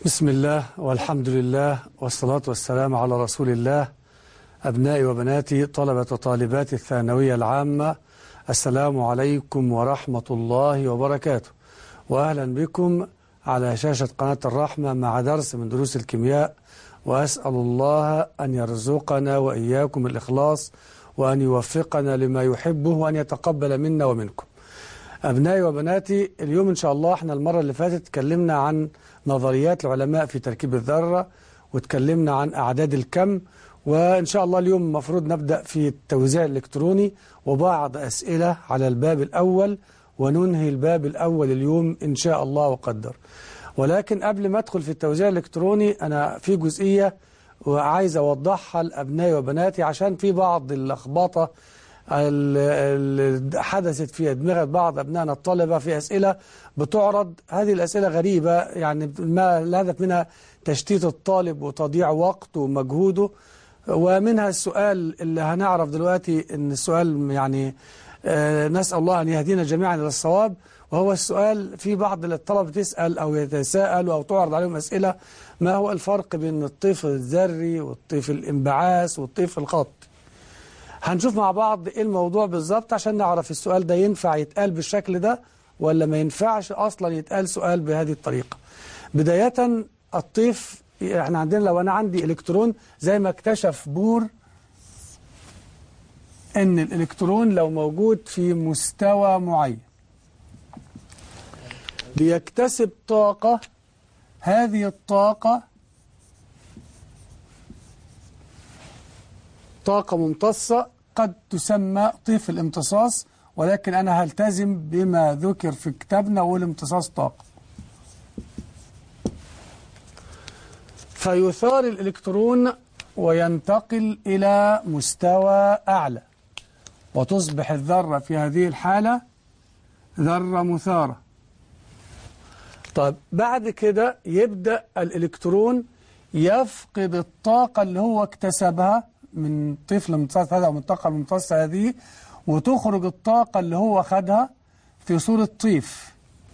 بسم الله والحمد لله والصلاة والسلام على رسول الله أبنائي وبناتي طلبة وطالبات الثانوية العامة السلام عليكم ورحمة الله وبركاته وأهلا بكم على شاشة قناة الرحمة مع درس من دروس الكيمياء وأسأل الله أن يرزقنا وإياكم الإخلاص وأن يوفقنا لما يحبه وأن يتقبل منا ومنكم أبنائي وبناتي اليوم إن شاء الله احنا المرة اللي فاتت تكلمنا عن نظريات العلماء في تركيب الذرة وتكلمنا عن أعداد الكم وإن شاء الله اليوم المفروض نبدأ في التوزيع الإلكتروني وبعض أسئلة على الباب الأول وننهي الباب الأول اليوم إن شاء الله وقدر ولكن قبل ما أدخل في التوزيع الإلكتروني أنا في جزئية وعايز أوضحها لأبنائي وبناتي عشان في بعض اللخبطة اللي حدثت في دماغ بعض أبنائنا الطلبة في أسئلة بتعرض هذه الأسئلة غريبة يعني ما الهدف منها تشتيت الطالب وتضييع وقته ومجهوده ومنها السؤال اللي هنعرف دلوقتي أن السؤال يعني آه نسأل الله أن يهدينا جميعا إلى الصواب وهو السؤال في بعض الطلبة تسأل أو يتساءل أو تعرض عليهم أسئلة ما هو الفرق بين الطيف الذري والطيف الانبعاث والطيف الخط هنشوف مع بعض ايه الموضوع بالظبط عشان نعرف السؤال ده ينفع يتقال بالشكل ده ولا ما ينفعش اصلا يتقال سؤال بهذه الطريقة بداية الطيف احنا عندنا لو انا عندي الكترون زي ما اكتشف بور ان الالكترون لو موجود في مستوى معين بيكتسب طاقة هذه الطاقة طاقة ممتصة قد تسمى طيف الامتصاص ولكن أنا هلتزم بما ذكر في كتابنا والامتصاص طاقة فيثار الإلكترون وينتقل إلى مستوى أعلى وتصبح الذرة في هذه الحالة ذرة مثارة طيب بعد كده يبدأ الإلكترون يفقد الطاقة اللي هو اكتسبها من طفل ممتص هذا أو من الطاقة الممتصة هذه وتخرج الطاقة اللي هو خدها في صورة طيف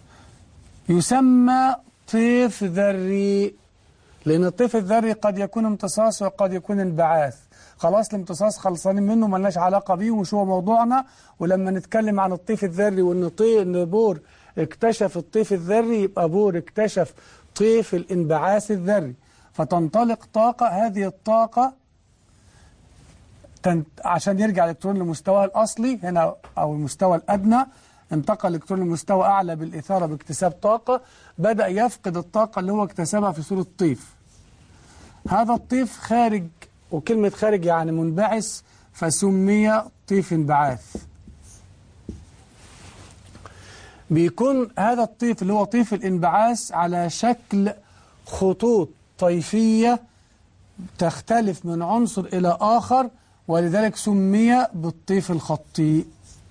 يسمى طيف ذري لأن الطيف الذري قد يكون امتصاص وقد يكون انبعاث خلاص الامتصاص خلصانين منه ملناش علاقة بيه ومش هو موضوعنا ولما نتكلم عن الطيف الذري وإن إن بور اكتشف الطيف الذري يبقى بور اكتشف طيف الانبعاث الذري فتنطلق طاقة هذه الطاقة عشان يرجع الإلكترون لمستواه الأصلي هنا أو المستوى الأدنى انتقل الإلكترون لمستوى أعلى بالإثارة باكتساب طاقة بدأ يفقد الطاقة اللي هو اكتسبها في صورة طيف هذا الطيف خارج وكلمة خارج يعني منبعث فسمي طيف انبعاث بيكون هذا الطيف اللي هو طيف الانبعاث على شكل خطوط طيفية تختلف من عنصر إلى آخر ولذلك سمي بالطيف الخطي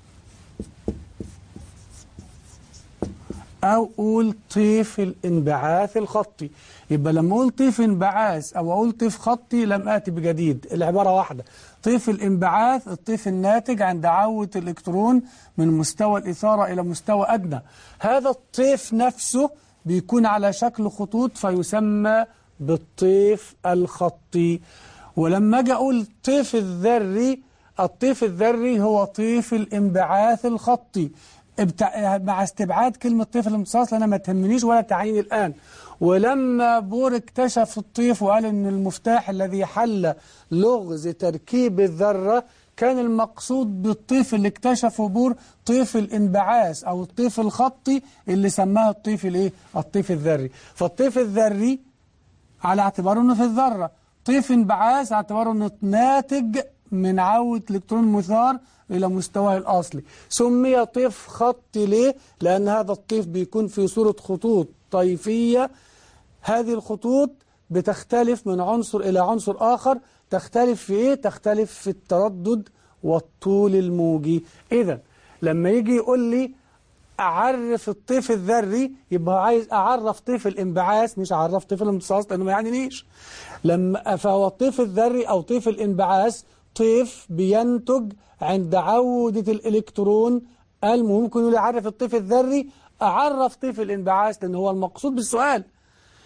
أو أقول طيف الانبعاث الخطي يبقى لما أقول طيف انبعاث أو أقول طيف خطي لم آتي بجديد العبارة واحدة طيف الانبعاث الطيف الناتج عند عودة الإلكترون من مستوى الإثارة إلى مستوى أدنى هذا الطيف نفسه بيكون على شكل خطوط فيسمى بالطيف الخطي ولما اجي اقول طيف الذري الطيف الذري هو طيف الانبعاث الخطي مع استبعاد كلمة طيف الامتصاص لأنها ما تهمنيش ولا تعيين الآن ولما بور اكتشف الطيف وقال ان المفتاح الذي حل لغز تركيب الذرة كان المقصود بالطيف اللي اكتشفه بور طيف الانبعاث او الطيف الخطي اللي سماه الطيف الايه الطيف الذري فالطيف الذري على اعتباره انه في الذره طيف انبعاث اعتباره انه ناتج من عودة الكترون مثار إلى مستواه الأصلي سمي طيف خطي ليه؟ لأن هذا الطيف بيكون في صورة خطوط طيفية هذه الخطوط بتختلف من عنصر إلى عنصر آخر تختلف في إيه؟ تختلف في التردد والطول الموجي إذا لما يجي يقول لي أعرف الطيف الذري يبقى عايز أعرف طيف الانبعاث مش أعرف طيف الامتصاص لأنه ما يعنينيش لما فهو الطيف الذري أو طيف الانبعاث طيف بينتج عند عودة الإلكترون المهم ممكن يقول أعرف الطيف الذري أعرف طيف الانبعاث لأن هو المقصود بالسؤال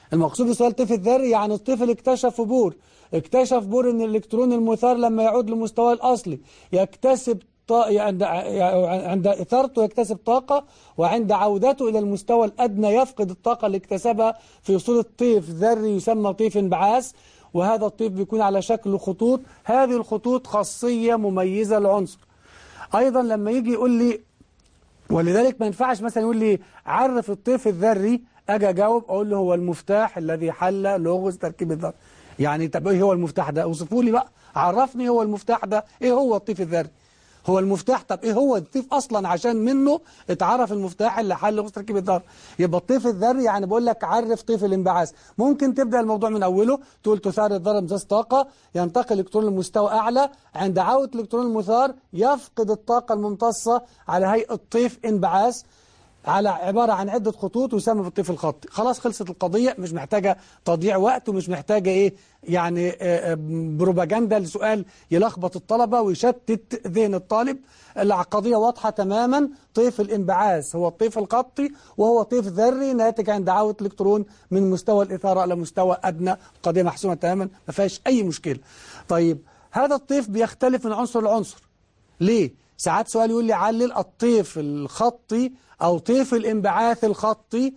المقصود بسؤال الطيف الذري يعني الطفل اكتشف بور اكتشف بور ان الالكترون المثار لما يعود لمستواه الاصلي يكتسب عند عند إثارته يكتسب طاقة وعند عودته إلى المستوى الأدنى يفقد الطاقة اللي اكتسبها في صورة طيف ذري يسمى طيف انبعاث وهذا الطيف بيكون على شكل خطوط هذه الخطوط خاصية مميزة للعنصر أيضا لما يجي يقول لي ولذلك ما ينفعش مثلا يقول لي عرف الطيف الذري أجي أجاوب أقول له هو المفتاح الذي حل لغز تركيب الذر يعني طب إيه هو المفتاح ده أوصفوا لي بقى عرفني هو المفتاح ده إيه هو الطيف الذري هو المفتاح طب ايه هو الطيف اصلا عشان منه اتعرف المفتاح اللي حل غصة تركيب الذر يبقى الطيف الذري يعني بقول لك عرف طيف الانبعاث ممكن تبدا الموضوع من اوله تقول تثار الذره امتصاص طاقه ينتقل الالكترون لمستوى اعلى عند عوده الالكترون المثار يفقد الطاقه الممتصه على هيئه طيف انبعاث على عبارة عن عدة خطوط ويسمى بالطيف الخطي خلاص خلصت القضية مش محتاجة تضييع وقت ومش محتاجة إيه يعني بروباجندا لسؤال يلخبط الطلبة ويشتت ذهن الطالب القضية واضحة تماما طيف الانبعاث هو الطيف الخطي وهو طيف ذري ناتج عن دعاوة الإلكترون من مستوى الإثارة إلى مستوى أدنى قضية محسومة تماما ما فيهاش أي مشكلة طيب هذا الطيف بيختلف من عنصر لعنصر ليه؟ ساعات سؤال يقول لي علل الطيف الخطي أو طيف الانبعاث الخطي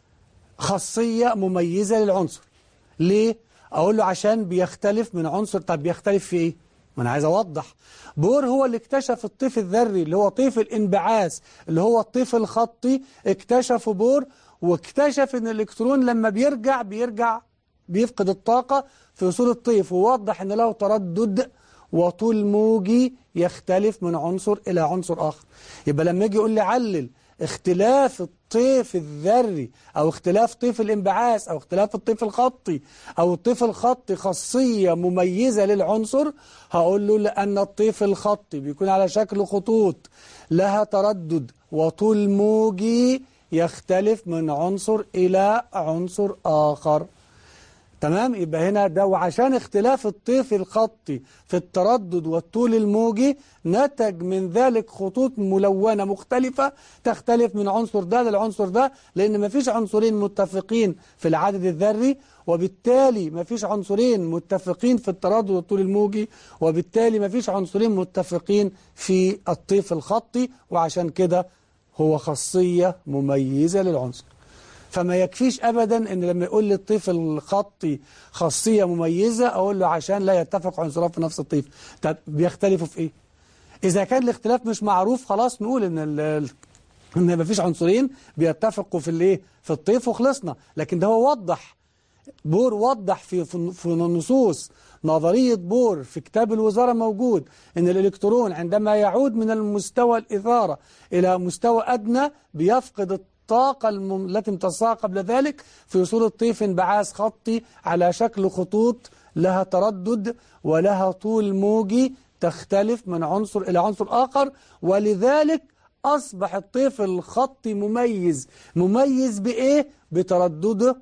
خاصية مميزة للعنصر ليه؟ أقول له عشان بيختلف من عنصر طب بيختلف في إيه؟ ما أنا عايز أوضح بور هو اللي اكتشف الطيف الذري اللي هو طيف الانبعاث اللي هو الطيف الخطي اكتشف بور واكتشف ان الالكترون لما بيرجع بيرجع بيفقد الطاقة في صورة طيف ووضح ان له تردد وطول موجي يختلف من عنصر إلى عنصر آخر يبقى لما يجي يقول لي علل اختلاف الطيف الذري أو اختلاف طيف الانبعاث أو اختلاف الطيف الخطي أو الطيف الخطي خاصية مميزة للعنصر هقول له لأن الطيف الخطي بيكون على شكل خطوط لها تردد وطول موجي يختلف من عنصر إلى عنصر آخر تمام يبقى هنا ده وعشان اختلاف الطيف الخطي في التردد والطول الموجي نتج من ذلك خطوط ملونة مختلفة تختلف من عنصر ده للعنصر ده لأن ما فيش عنصرين متفقين في العدد الذري وبالتالي ما فيش عنصرين متفقين في التردد والطول الموجي وبالتالي ما فيش عنصرين متفقين في الطيف الخطي وعشان كده هو خاصية مميزة للعنصر فما يكفيش أبدا أن لما يقول لي الطيف الخطي خاصية مميزة أقول له عشان لا يتفق عنصران في نفس الطيف طب بيختلفوا في إيه؟ إذا كان الاختلاف مش معروف خلاص نقول أن ان ما فيش عنصرين بيتفقوا في الايه في الطيف وخلصنا لكن ده هو وضح بور وضح في في النصوص نظرية بور في كتاب الوزارة موجود ان الالكترون عندما يعود من المستوى الإثارة إلى مستوى أدنى بيفقد الطاقة التي امتصها قبل ذلك في صورة طيف انبعاث خطي على شكل خطوط لها تردد ولها طول موجي تختلف من عنصر إلى عنصر آخر ولذلك أصبح الطيف الخطي مميز مميز بإيه؟ بتردده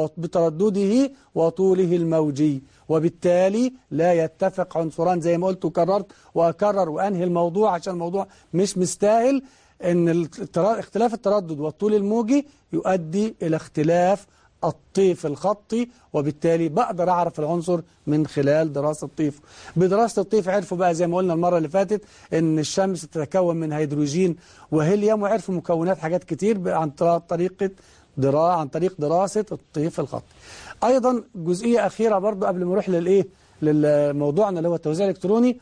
بتردده وطوله الموجي وبالتالي لا يتفق عنصران زي ما قلت وكررت وأكرر وأنهي الموضوع عشان الموضوع مش مستاهل ان اختلاف التردد والطول الموجي يؤدي إلى اختلاف الطيف الخطي وبالتالي بقدر أعرف العنصر من خلال دراسة الطيف بدراسة الطيف عرفوا بقى زي ما قلنا المرة اللي فاتت ان الشمس تتكون من هيدروجين وهيليوم وعرفوا مكونات حاجات كتير عن طريقة درا عن طريق دراسة الطيف الخطي أيضا جزئية أخيرة برضو قبل ما نروح للإيه للموضوعنا اللي هو التوزيع الإلكتروني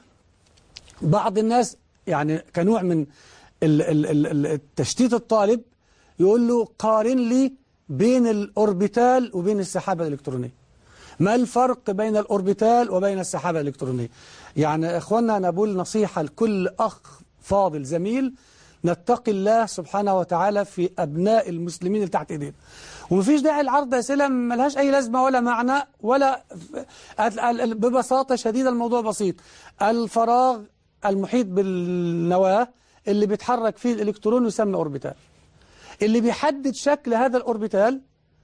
بعض الناس يعني كنوع من التشتيت الطالب يقول له قارن لي بين الأوربيتال وبين السحابة الإلكترونية ما الفرق بين الأوربيتال وبين السحابة الإلكترونية يعني إخواننا أنا بقول نصيحة لكل أخ فاضل زميل نتقي الله سبحانه وتعالى في أبناء المسلمين اللي تحت إيدينا ومفيش داعي العرض أسئلة ملهاش أي لازمة ولا معنى ولا ببساطة شديدة الموضوع بسيط الفراغ المحيط بالنواة اللي بيتحرك فيه الإلكترون يسمى أوربيتال اللي بيحدد شكل هذا الأوربيتال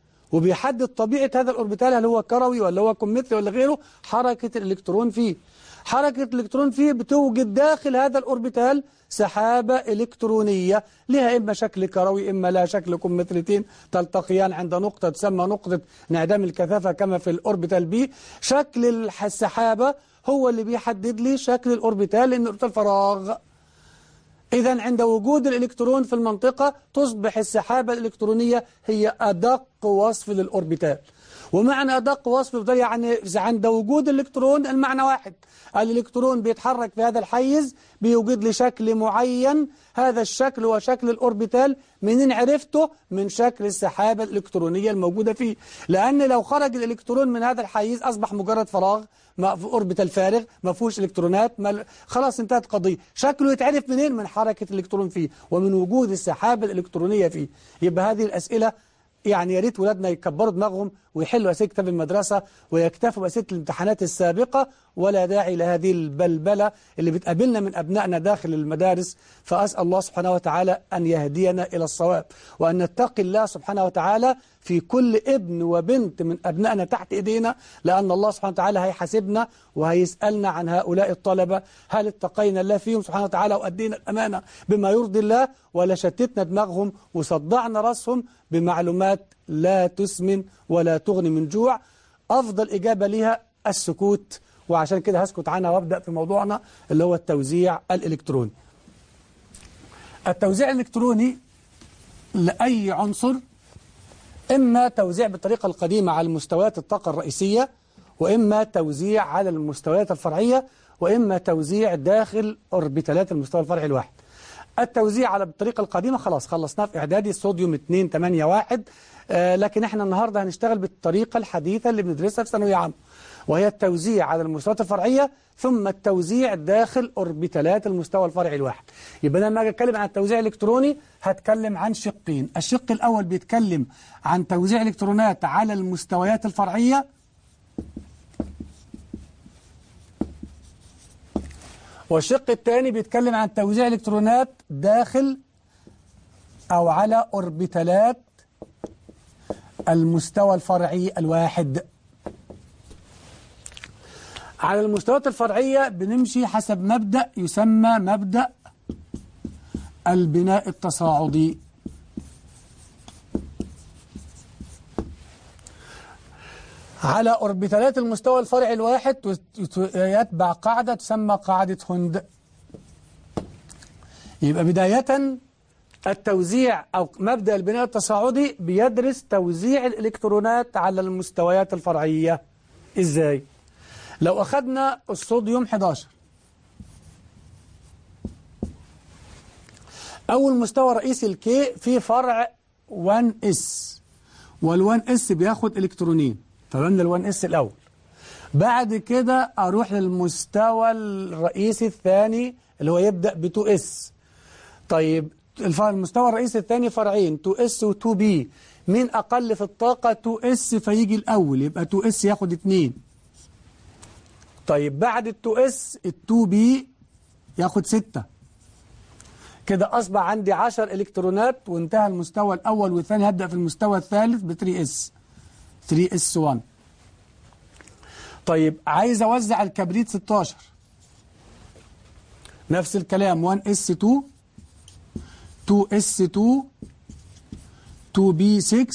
وبيحدد طبيعة هذا الأوربيتال هل هو كروي ولا هو كمثلي ولا غيره حركة الإلكترون فيه حركة الإلكترون فيه بتوجد داخل هذا الأوربيتال سحابة إلكترونية لها إما شكل كروي إما لها شكل كمثرتين تلتقيان عند نقطة تسمى نقطة انعدام الكثافة كما في الأوربيتال بي شكل السحابة هو اللي بيحدد لي شكل الأوربيتال لأن الأوربيتال فراغ إذا عند وجود الإلكترون في المنطقة تصبح السحابة الإلكترونية هي أدق وصف للأوربيتال ومعنى أدق وصف ده يعني عند وجود الإلكترون المعنى واحد الإلكترون بيتحرك في هذا الحيز بيوجد لي شكل معين هذا الشكل هو شكل الأوربيتال منين عرفته من شكل السحابة الإلكترونية الموجودة فيه لأن لو خرج الإلكترون من هذا الحيز أصبح مجرد فراغ ما في أوربيتال فارغ ما فيهوش إلكترونات ما خلاص انتهت قضية شكله يتعرف منين من حركة الإلكترون فيه ومن وجود السحابة الإلكترونية فيه يبقى هذه الأسئلة يعني يا ريت ولادنا يكبروا دماغهم ويحلوا أسئلة كتاب المدرسة ويكتفوا بأسئلة الامتحانات السابقة ولا داعي لهذه البلبلة اللي بتقابلنا من أبنائنا داخل المدارس فأسأل الله سبحانه وتعالى أن يهدينا إلى الصواب وأن نتقي الله سبحانه وتعالى في كل ابن وبنت من أبنائنا تحت إيدينا لأن الله سبحانه وتعالى هيحاسبنا وهيسألنا عن هؤلاء الطلبة هل اتقينا الله فيهم سبحانه وتعالى وأدينا الأمانة بما يرضي الله ولا شتتنا دماغهم وصدعنا رأسهم بمعلومات لا تسمن ولا تغني من جوع أفضل إجابة لها السكوت وعشان كده هسكت عنها وابدأ في موضوعنا اللي هو التوزيع الإلكتروني التوزيع الإلكتروني لأي عنصر إما توزيع بالطريقة القديمة على مستويات الطاقة الرئيسية وإما توزيع على المستويات الفرعية وإما توزيع داخل أوربيتالات المستوى الفرعي الواحد التوزيع على بالطريقة القديمة خلاص خلصناه في إعدادي الصوديوم 2 8 1 آه لكن احنا النهاردة هنشتغل بالطريقة الحديثة اللي بندرسها في ثانوية عامة وهي التوزيع على المستويات الفرعية ثم التوزيع داخل أوربيتالات المستوى الفرعي الواحد يبقى لما أجي أتكلم عن التوزيع الإلكتروني هتكلم عن شقين الشق الأول بيتكلم عن توزيع إلكترونات على المستويات الفرعية والشق الثاني بيتكلم عن توزيع إلكترونات داخل أو على أوربيتالات المستوى الفرعي الواحد على المستويات الفرعية بنمشي حسب مبدأ يسمى مبدأ البناء التصاعدي على أوربيتالات المستوى الفرعي الواحد يتبع قاعدة تسمى قاعدة هوند يبقى بداية التوزيع أو مبدأ البناء التصاعدي بيدرس توزيع الإلكترونات على المستويات الفرعية إزاي؟ لو أخذنا الصوديوم 11 أول مستوى رئيسي الكي في فرع 1S وال1S بياخد إلكترونين فبنا ال1S الأول بعد كده أروح للمستوى الرئيسي الثاني اللي هو يبدأ ب2S طيب المستوى الرئيسي الثاني فرعين 2S و2B مين أقل في الطاقة 2S فيجي الأول يبقى 2S ياخد 2 طيب بعد ال 2S ال 2B ياخد 6 كده أصبح عندي 10 إلكترونات وانتهى المستوى الأول والثاني هبدأ في المستوى الثالث ب 3S 3S1 طيب عايز أوزع الكبريت 16 نفس الكلام 1S2 2S2 2B6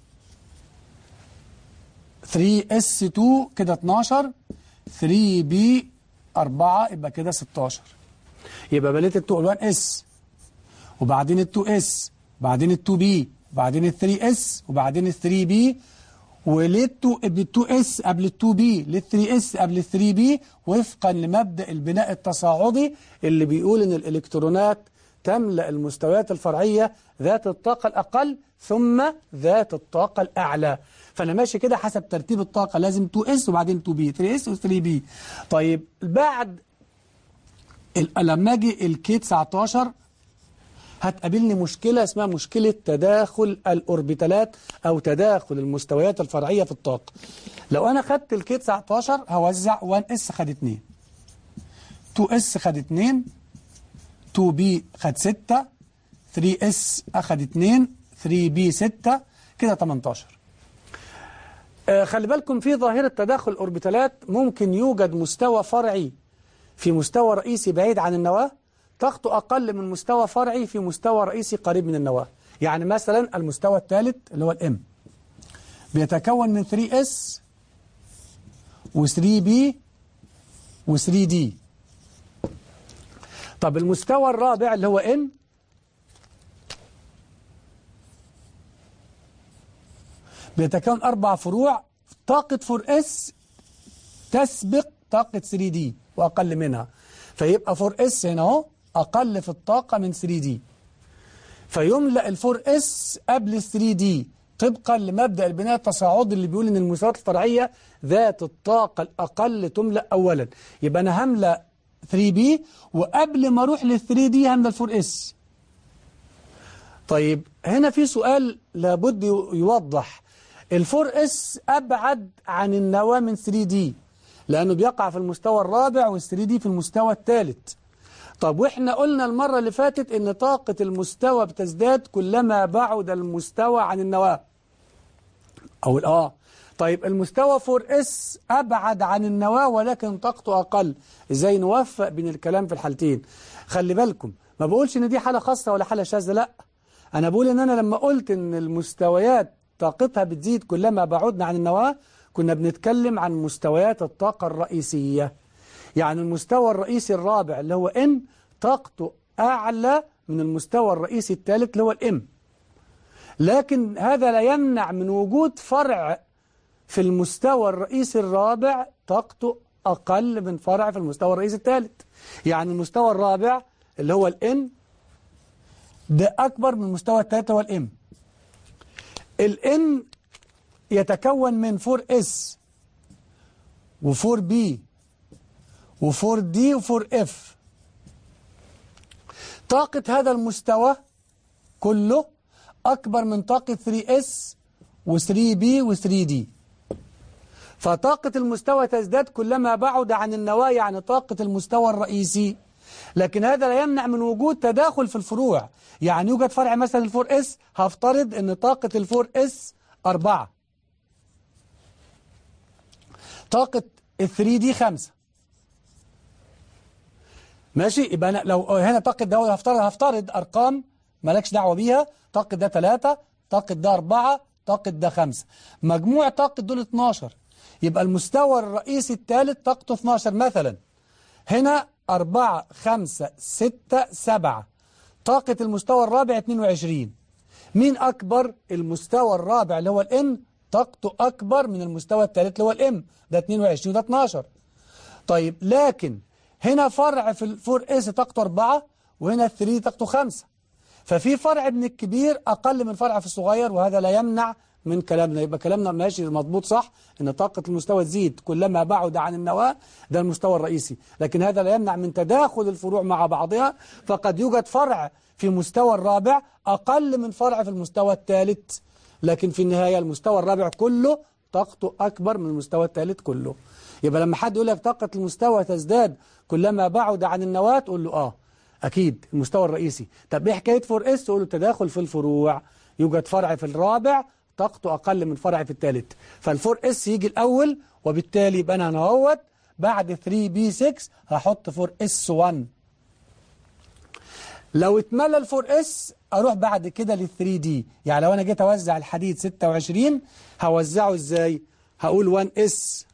3S2 كده 12 3B 4 يبقى كده 16 يبقى بليت ال 1 اس وبعدين ال 2 اس بعدين ال 2 بي بعدين ال 3 اس وبعدين ال 3 بي وليه ال 2 اس قبل ال 2 بي ليه 3 اس قبل ال 3 بي وفقا لمبدا البناء التصاعدي اللي بيقول ان الالكترونات تملا المستويات الفرعيه ذات الطاقه الاقل ثم ذات الطاقه الاعلى فانا ماشي كده حسب ترتيب الطاقه لازم 2 اس وبعدين 2 بي 3 اس و 3 بي طيب بعد لما اجي الكي 19 هتقابلني مشكلة اسمها مشكلة تداخل الأوربيتالات أو تداخل المستويات الفرعية في الطاقة لو أنا خدت الكي 19 هوزع 1 اس خد 2 2 اس خد 2 2 بي خد 6 3 اس أخد 2 3 بي 6 كده 18 آه خلي بالكم في ظاهرة تداخل الأوربيتالات ممكن يوجد مستوى فرعي في مستوى رئيسي بعيد عن النواة طاقته أقل من مستوى فرعي في مستوى رئيسي قريب من النواة يعني مثلا المستوى الثالث اللي هو الام بيتكون من 3S و 3B و 3D طب المستوى الرابع اللي هو N بيتكون أربع فروع طاقة 4S تسبق طاقة 3D وأقل منها فيبقى 4S هنا اهو أقل في الطاقة من 3D فيملأ ال 4S قبل 3D طبقا لمبدأ البناء التصاعدي اللي بيقول إن المستويات الفرعية ذات الطاقة الأقل تملأ أولا يبقى أنا هملأ 3B وقبل ما أروح لل 3D هملأ ال 4S طيب هنا في سؤال لابد يوضح ال 4S أبعد عن النواة من 3D لأنه بيقع في المستوى الرابع وال 3D في المستوى الثالث طب وإحنا قلنا المرة اللي فاتت إن طاقة المستوى بتزداد كلما بعد المستوى عن النواة أو الآه طيب المستوى 4S أبعد عن النواة ولكن طاقته أقل إزاي نوفق بين الكلام في الحالتين خلي بالكم ما بقولش إن دي حالة خاصة ولا حالة شاذة لا أنا بقول إن أنا لما قلت إن المستويات طاقتها بتزيد كلما بعدنا عن النواة كنا بنتكلم عن مستويات الطاقة الرئيسية يعني المستوى الرئيسي الرابع اللي هو N طاقته أعلى من المستوى الرئيسي الثالث اللي هو الام لكن هذا لا يمنع من وجود فرع في المستوى الرئيسي الرابع طاقته أقل من فرع في المستوى الرئيسي الثالث يعني المستوى الرابع اللي هو الان ده أكبر من المستوى الثالث هو الام الان يتكون من 4S و4B و4D و4F طاقة هذا المستوى كله أكبر من طاقة 3S و3B و3D فطاقة المستوى تزداد كلما بعد عن النواة يعني طاقة المستوى الرئيسي لكن هذا لا يمنع من وجود تداخل في الفروع يعني يوجد فرع مثلا الفور اس هفترض ان طاقة الفور اس أربعة طاقة الثري دي خمسة ماشي يبقى أنا لو هنا طاقة ده هفترض هفترض أرقام مالكش دعوة بيها طاقة ده ثلاثة طاقة ده أربعة طاقة ده خمسة مجموع طاقة دول 12 يبقى المستوى الرئيسي الثالث طاقته 12 مثلا هنا أربعة خمسة ستة سبعة طاقة المستوى الرابع 22 مين أكبر المستوى الرابع اللي هو الإن طاقته أكبر من المستوى الثالث اللي هو الإم ده 22 وده 12 طيب لكن هنا فرع في الفور اس طاقته 4 وهنا الثري طاقته 5 ففي فرع من الكبير أقل من فرع في الصغير وهذا لا يمنع من كلامنا يبقى كلامنا ماشي مضبوط صح ان طاقة المستوى تزيد كلما بعد عن النواة ده المستوى الرئيسي لكن هذا لا يمنع من تداخل الفروع مع بعضها فقد يوجد فرع في مستوى الرابع أقل من فرع في المستوى الثالث لكن في النهاية المستوى الرابع كله طاقته أكبر من المستوى الثالث كله يبقى لما حد يقول لك طاقة المستوى تزداد كلما بعد عن النواة تقول له آه أكيد المستوى الرئيسي طب إيه حكاية 4 اس تقول له تداخل في الفروع يوجد فرع في الرابع طاقته أقل من فرع في الثالث فالفور اس يجي الأول وبالتالي يبقى أنا هنهوت بعد 3 بي 6 هحط 4 اس 1 لو اتملى الفور اس اروح بعد كده لل 3 دي يعني لو انا جيت اوزع الحديد 26 هوزعه ازاي هقول 1 اس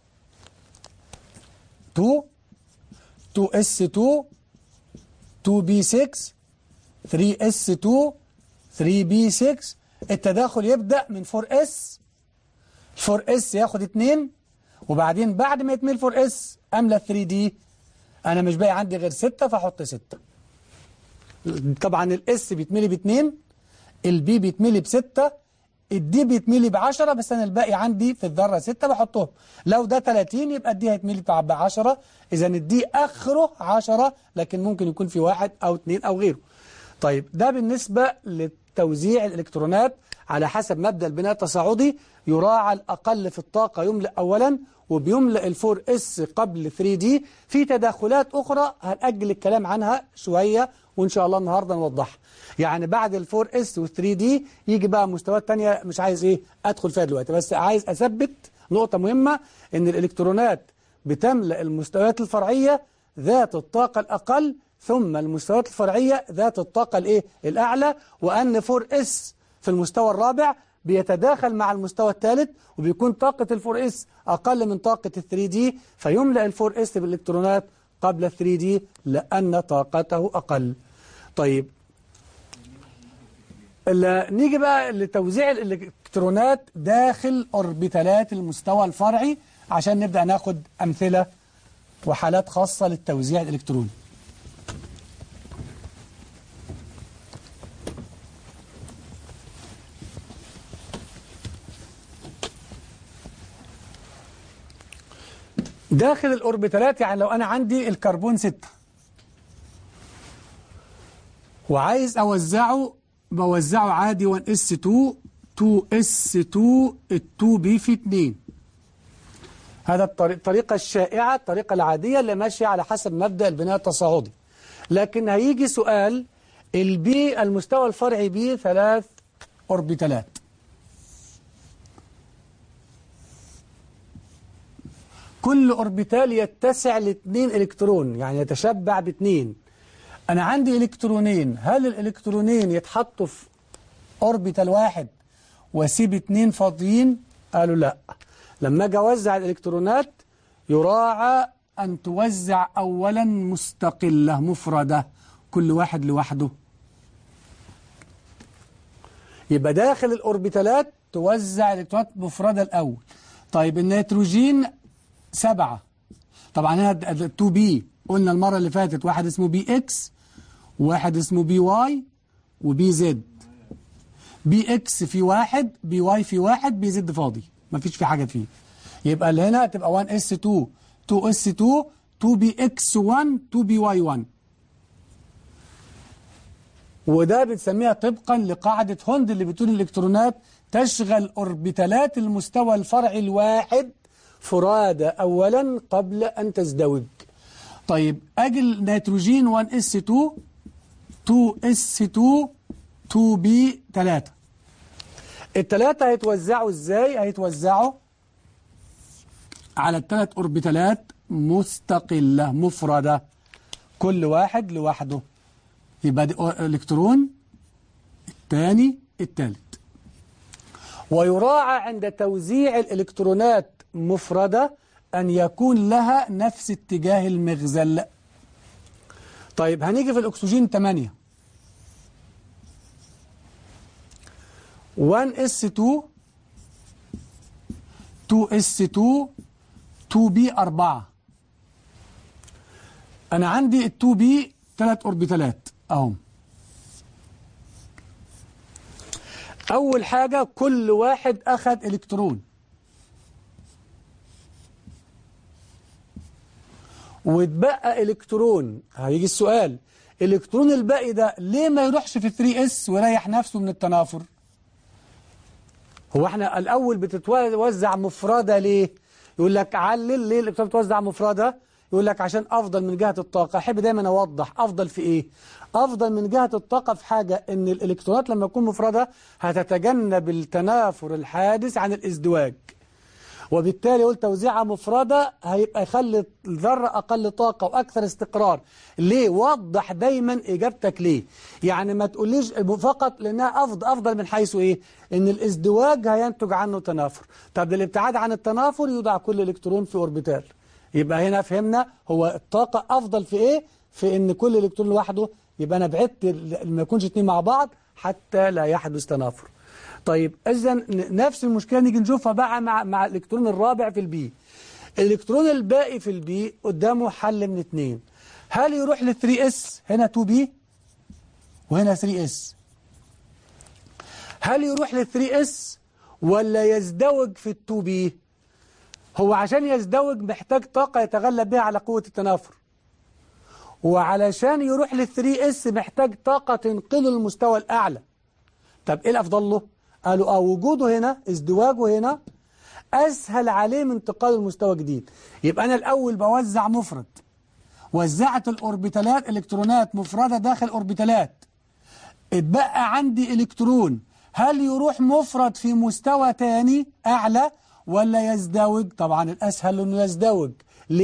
2 2 اس 2 2 بي 6 3 اس 2 3 بي 6 التداخل يبدأ من 4S 4S ياخد 2 وبعدين بعد ما يتميل 4S أملى 3D أنا مش باقي عندي غير 6 فأحط 6 طبعا الاس بيتملي ب 2 البي بيتملي ب 6 الدي بيتملي ب 10 بس أنا الباقي عندي في الذرة 6 بحطهم لو ده 30 يبقى الدي هيتملي ب 10 إذا الدي آخره 10 لكن ممكن يكون في واحد أو 2 أو غيره طيب ده بالنسبة لتوزيع الإلكترونات على حسب مبدأ البناء التصاعدي يراعى الأقل في الطاقة يملأ أولا وبيملأ الفور اس قبل 3 دي في تداخلات أخرى هنأجل الكلام عنها شوية وإن شاء الله النهاردة نوضحها يعني بعد الفور اس وال3 دي يجي بقى مستويات تانية مش عايز إيه أدخل فيها دلوقتي بس عايز أثبت نقطة مهمة إن الإلكترونات بتملأ المستويات الفرعية ذات الطاقة الأقل ثم المستويات الفرعية ذات الطاقة الإيه؟ الأعلى وأن 4S في المستوى الرابع بيتداخل مع المستوى الثالث وبيكون طاقة الفور اس أقل من طاقة الثري دي فيملأ الفور اس بالإلكترونات قبل الثري دي لأن طاقته أقل طيب نيجي بقى لتوزيع الإلكترونات داخل أوربيتالات المستوى الفرعي عشان نبدأ ناخد أمثلة وحالات خاصة للتوزيع الإلكتروني داخل الأوربيتالات يعني لو أنا عندي الكربون 6 وعايز أوزعه بوزعه عادي 1s2 2s2 ال2b في 2 هذا الطريقة الشائعة الطريقة العادية اللي ماشية على حسب مبدأ البناء التصاعدي لكن هيجي سؤال البي المستوى الفرعي بي ثلاث أوربيتالات كل أوربيتال يتسع لاثنين إلكترون يعني يتشبع باثنين أنا عندي إلكترونين هل الإلكترونين يتحطوا في أوربيتال واحد واسيب اثنين فاضيين قالوا لا لما أجي أوزع الإلكترونات يراعى أن توزع أولا مستقلة مفردة كل واحد لوحده يبقى داخل الأوربيتالات توزع الإلكترونات مفردة الأول طيب النيتروجين سبعة طبعا هنا 2 بي قلنا المرة اللي فاتت واحد اسمه بي اكس وواحد اسمه بي واي وبي زد بي اكس في واحد بي واي في واحد بي زد فاضي مفيش في حاجة فيه يبقى اللي هنا تبقى 1 اس 2 2 اس 2 2 بي اكس 1 2 بي واي 1 وده بنسميها طبقا لقاعدة هوند اللي بتقول الالكترونات تشغل اوربيتالات المستوى الفرعي الواحد فرادى أولا قبل أن تزدوج طيب أجي النيتروجين 1s2 2s2 2b3 الثلاثة هيتوزعوا ازاي هيتوزعوا على الثلاث اوربيتالات مستقلة مفردة كل واحد لوحده يبقى دي الكترون الثاني الثالث ويراعى عند توزيع الإلكترونات مفردة أن يكون لها نفس اتجاه المغزل طيب هنيجي في الأكسجين 8 1s2 2s2 2b4 أنا عندي ال 2b ثلاث أوربيتالات أهم أول حاجة كل واحد أخذ إلكترون واتبقى إلكترون هيجي السؤال الإلكترون الباقي ده ليه ما يروحش في 3S ويريح نفسه من التنافر هو احنا الأول بتتوزع مفردة ليه يقول لك علل ليه الإلكترون بتوزع مفردة يقول لك عشان أفضل من جهة الطاقة أحب دايما أوضح أفضل في إيه أفضل من جهة الطاقة في حاجة إن الإلكترونات لما تكون مفردة هتتجنب التنافر الحادث عن الازدواج وبالتالي قلت توزيعها مفردة هيبقى يخلي الذرة أقل طاقة وأكثر استقرار ليه؟ وضح دايما إجابتك ليه يعني ما تقوليش فقط لأنها أفضل, أفضل من حيث إيه؟ إن الازدواج هينتج عنه تنافر طب الابتعاد عن التنافر يوضع كل إلكترون في أوربيتال يبقى هنا فهمنا هو الطاقة أفضل في إيه؟ في إن كل إلكترون لوحده يبقى أنا بعدت ما يكونش اتنين مع بعض حتى لا يحدث تنافر طيب إذا نفس المشكلة نيجي نشوفها بقى مع مع الإلكترون الرابع في البي الإلكترون الباقي في البي قدامه حل من اتنين هل يروح ل 3S هنا 2B وهنا 3S هل يروح ل 3S ولا يزدوج في ال 2B هو عشان يزدوج محتاج طاقة يتغلب بها على قوة التنافر وعلشان يروح لل 3S محتاج طاقة تنقله للمستوى الأعلى طب إيه الأفضل له؟ قالوا آه وجوده هنا ازدواجه هنا أسهل عليه من انتقال المستوى جديد يبقى أنا الأول بوزع مفرد وزعت الأوربيتالات إلكترونات مفردة داخل أوربيتالات اتبقى عندي إلكترون هل يروح مفرد في مستوى تاني أعلى ولا يزدوج طبعا الأسهل أنه يزدوج ليه؟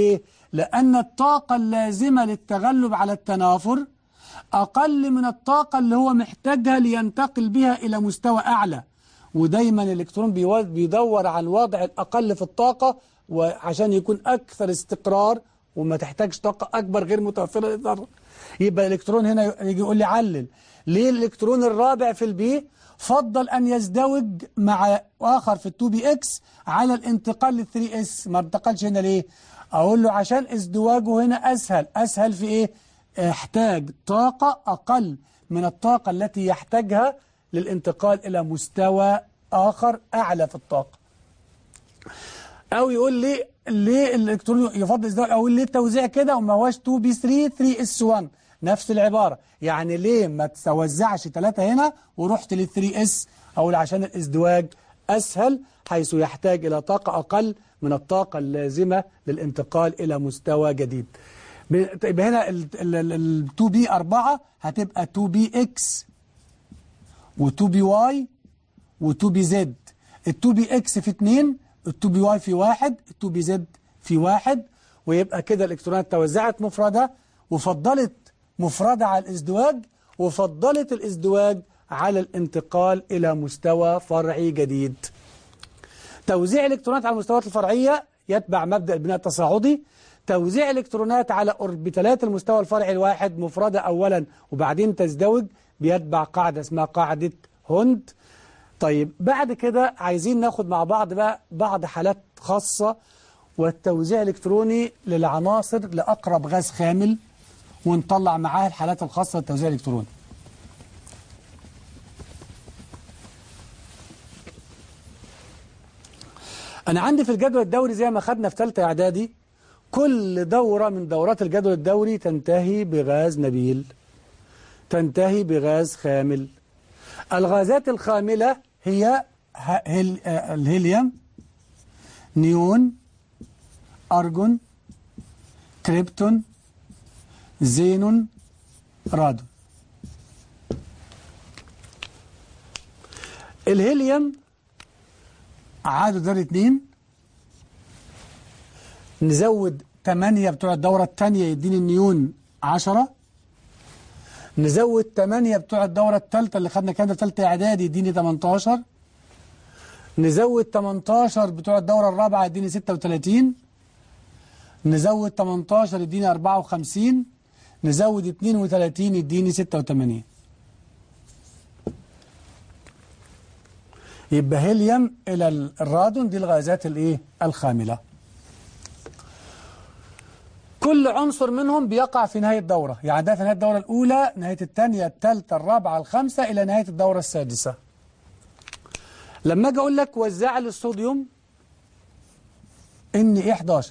لأن الطاقة اللازمة للتغلب على التنافر أقل من الطاقة اللي هو محتاجها لينتقل بها إلى مستوى أعلى ودايما الإلكترون بيدور على الوضع الأقل في الطاقة وعشان يكون أكثر استقرار وما تحتاجش طاقة أكبر غير متوفرة للذرة يبقى الإلكترون هنا يجي يقول لي علل ليه الإلكترون الرابع في البي فضل أن يزدوج مع آخر في التو بي إكس على الانتقال للثري إس ما انتقلش هنا ليه أقول له عشان ازدواجه هنا أسهل أسهل في إيه احتاج طاقة أقل من الطاقة التي يحتاجها للانتقال إلى مستوى آخر أعلى في الطاقة أو يقول لي ليه الإلكترون يفضل ازدواج أو ليه التوزيع كده وما هوش 2 بي 3 3 اس 1 نفس العبارة يعني ليه ما توزعش ثلاثة هنا ورحت لل 3 اس أقول عشان الازدواج أسهل حيث يحتاج إلى طاقة أقل من الطاقة اللازمة للانتقال إلى مستوى جديد يبقى هنا ال 2 بي 4 هتبقى 2 بي اكس و2 بي واي و2 بي زد ال 2 بي اكس في 2 ال 2 بي واي في 1 ال 2 بي زد في 1 ويبقى كده الالكترونات توزعت مفردة وفضلت مفردة على الازدواج وفضلت الازدواج على الانتقال إلى مستوى فرعي جديد توزيع الالكترونات على المستويات الفرعية يتبع مبدأ البناء التصاعدي توزيع الكترونات على أوربيتالات المستوى الفرعي الواحد مفردة أولا وبعدين تزدوج بيتبع قاعدة اسمها قاعدة هوند طيب بعد كده عايزين ناخد مع بعض بقى بعض حالات خاصة والتوزيع الإلكتروني للعناصر لأقرب غاز خامل ونطلع معاه الحالات الخاصة للتوزيع الإلكتروني أنا عندي في الجدول الدوري زي ما خدنا في ثالثة إعدادي كل دورة من دورات الجدول الدوري تنتهي بغاز نبيل تنتهي بغاز خامل الغازات الخاملة هي الهيليوم نيون أرجون كريبتون زينون رادون الهيليوم عادوا دار اتنين نزود 8 بتوع الدورة الثانية يديني النيون 10 نزود 8 بتوع الدورة الثالثة اللي خدنا كده ثالثة إعدادي يديني 18 نزود 18 بتوع الدورة الرابعة يديني 36 نزود 18 يديني 54 نزود 32 يديني 86 يبقى هيليوم إلى الرادون دي الغازات الايه الخاملة كل عنصر منهم بيقع في نهاية الدورة يعني ده في نهاية الدورة الأولى نهاية الثانية الثالثة الرابعة الخامسة إلى نهاية الدورة السادسة لما أجي أقول لك وزع لي الصوديوم إن إيه 11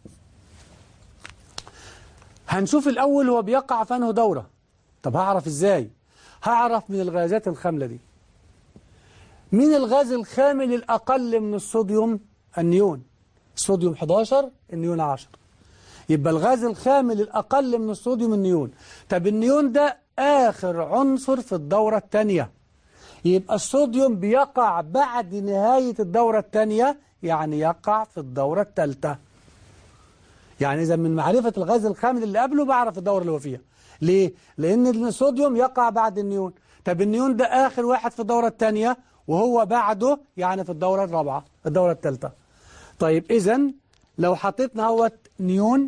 هنشوف الأول هو بيقع في أنه دورة طب هعرف إزاي هعرف من الغازات الخاملة دي مين الغاز الخامل الأقل من الصوديوم النيون الصوديوم 11 النيون 10 يبقى الغاز الخامل الأقل من الصوديوم النيون طب النيون ده آخر عنصر في الدورة الثانية يبقى الصوديوم بيقع بعد نهاية الدورة الثانية يعني يقع في الدورة الثالثة يعني إذا من معرفة الغاز الخامل اللي قبله بعرف الدورة اللي هو فيها ليه؟ لأن الصوديوم يقع بعد النيون طب النيون ده آخر واحد في الدورة الثانية وهو بعده يعني في الدورة الرابعة الدورة الثالثة طيب إذا لو حطيتنا هوت نيون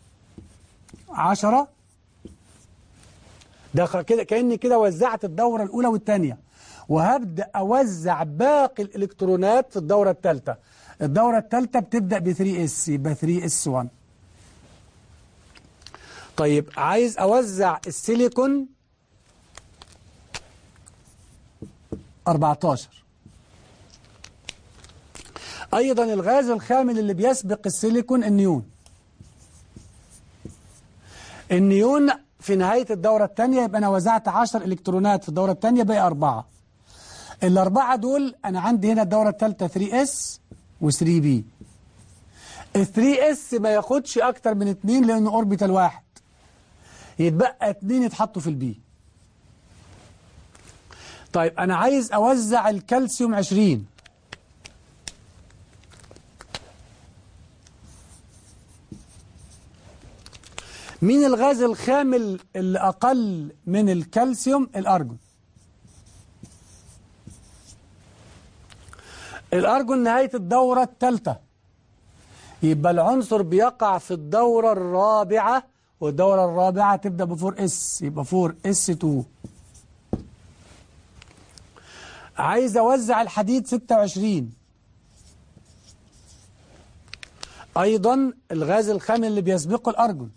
عشرة ده كده كأني كده وزعت الدورة الأولى والثانية وهبدأ أوزع باقي الإلكترونات في الدورة الثالثة الدورة الثالثة بتبدأ ب 3S يبقى 3S1 طيب عايز أوزع السيليكون 14 أيضا الغاز الخامل اللي بيسبق السيليكون النيون النيون في نهاية الدورة الثانية يبقى أنا وزعت 10 إلكترونات في الدورة الثانية بقى أربعة الأربعة دول أنا عندي هنا الدورة الثالثة 3S و 3B ال 3S ما ياخدش أكتر من 2 لأنه أوربيتال واحد يتبقى 2 يتحطوا في البي طيب أنا عايز أوزع الكالسيوم 20 مين الغاز الخامل اللي أقل من الكالسيوم الأرجون الأرجون نهاية الدورة الثالثة يبقى العنصر بيقع في الدورة الرابعة والدورة الرابعة تبدأ بفور اس يبقى فور اس 2 عايز أوزع الحديد 26 أيضا الغاز الخامل اللي بيسبقه الأرجون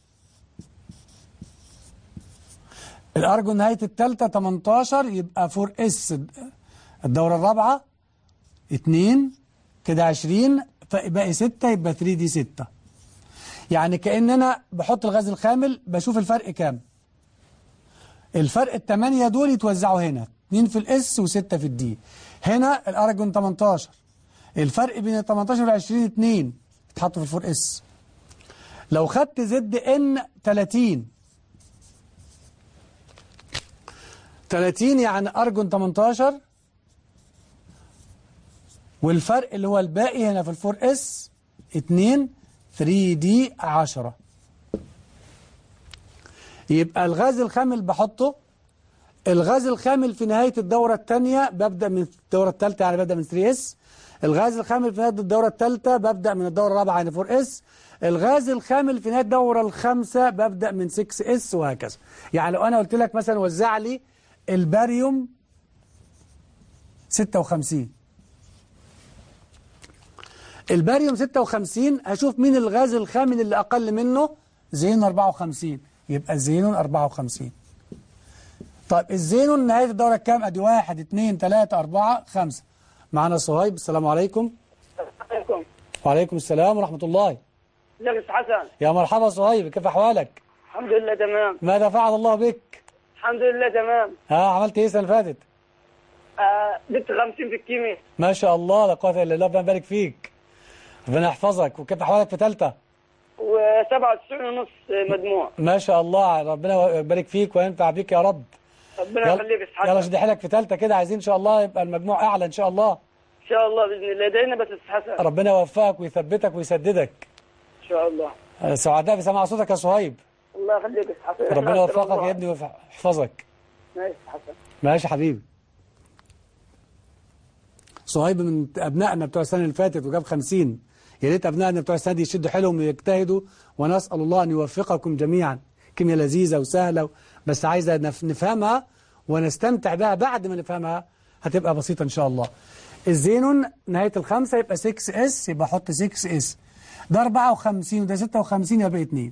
الأرجون نهاية الثالثة 18 يبقى 4 اس الدورة الرابعة 2 كده 20 فباقي 6 يبقى 3 دي 6 يعني كأن أنا بحط الغاز الخامل بشوف الفرق كام الفرق الثمانية دول يتوزعوا هنا 2 في الاس و6 في الدي هنا الأرجون 18 الفرق بين ال 18 وال 20 2 يتحطوا في الفور اس لو خدت زد ان 30 30 يعني أرجون 18 والفرق اللي هو الباقي هنا في الفور اس 2 3 دي 10 يبقى الغاز الخامل بحطه الغاز الخامل في نهاية الدورة الثانية ببدأ من الدورة الثالثة يعني ببدأ من 3 اس الغاز الخامل في نهاية الدورة الثالثة ببدأ من الدورة الرابعة يعني 4 اس الغاز الخامل في نهاية الدورة الخامسة ببدأ من 6 اس وهكذا يعني لو أنا قلت لك مثلا وزع لي الباريوم 56 الباريوم 56 هشوف مين الغاز الخامل اللي أقل منه زينون 54 يبقى زينون 54 طيب الزينون نهاية الدورة كام أدي 1 2 3 4 5 معنا صهيب السلام عليكم عليكم وعليكم السلام ورحمة الله ازيك يا أستاذ حسن يا مرحبا صهيب كيف أحوالك الحمد لله تمام ماذا فعل الله بك الحمد لله تمام ها عملت إيه السنة اللي فاتت آه جبت 50 في الكيمياء ما شاء الله لا قوة إلا بالله ربنا يبارك فيك ربنا يحفظك وكيف أحوالك في ثالثة و97 ونص مجموع ما شاء الله ربنا يبارك فيك وينفع بيك يا رب ربنا يخليك يا أستاذ يلا حسن شد حيلك في ثالثة كده عايزين إن شاء الله يبقى المجموع أعلى إن شاء الله ان شاء الله باذن الله داينا بس يا أستاذ حسن ربنا يوفقك ويثبتك ويسددك ان شاء الله آه، سعداء بسماع صوتك يا صهيب الله يخليك يا أستاذ حسن ربنا إحنا يوفقك الله. يا ابني ويحفظك ماشي يا أستاذ حسن ماشي يا حبيبي صهيب من أبنائنا بتوع السنة اللي فاتت وجاب 50 يا ريت أبنائنا بتوع السنة دي يشدوا حيلهم ويجتهدوا ونسأل الله أن يوفقكم جميعا كيمياء لذيذة وسهلة بس عايزة نف- نفهمها ونستمتع بها بعد ما نفهمها هتبقى بسيطة إن شاء الله الزينون نهاية الخمسة يبقى 6 اس يبقى أحط 6 اس ده 54 وده 56 يبقى 2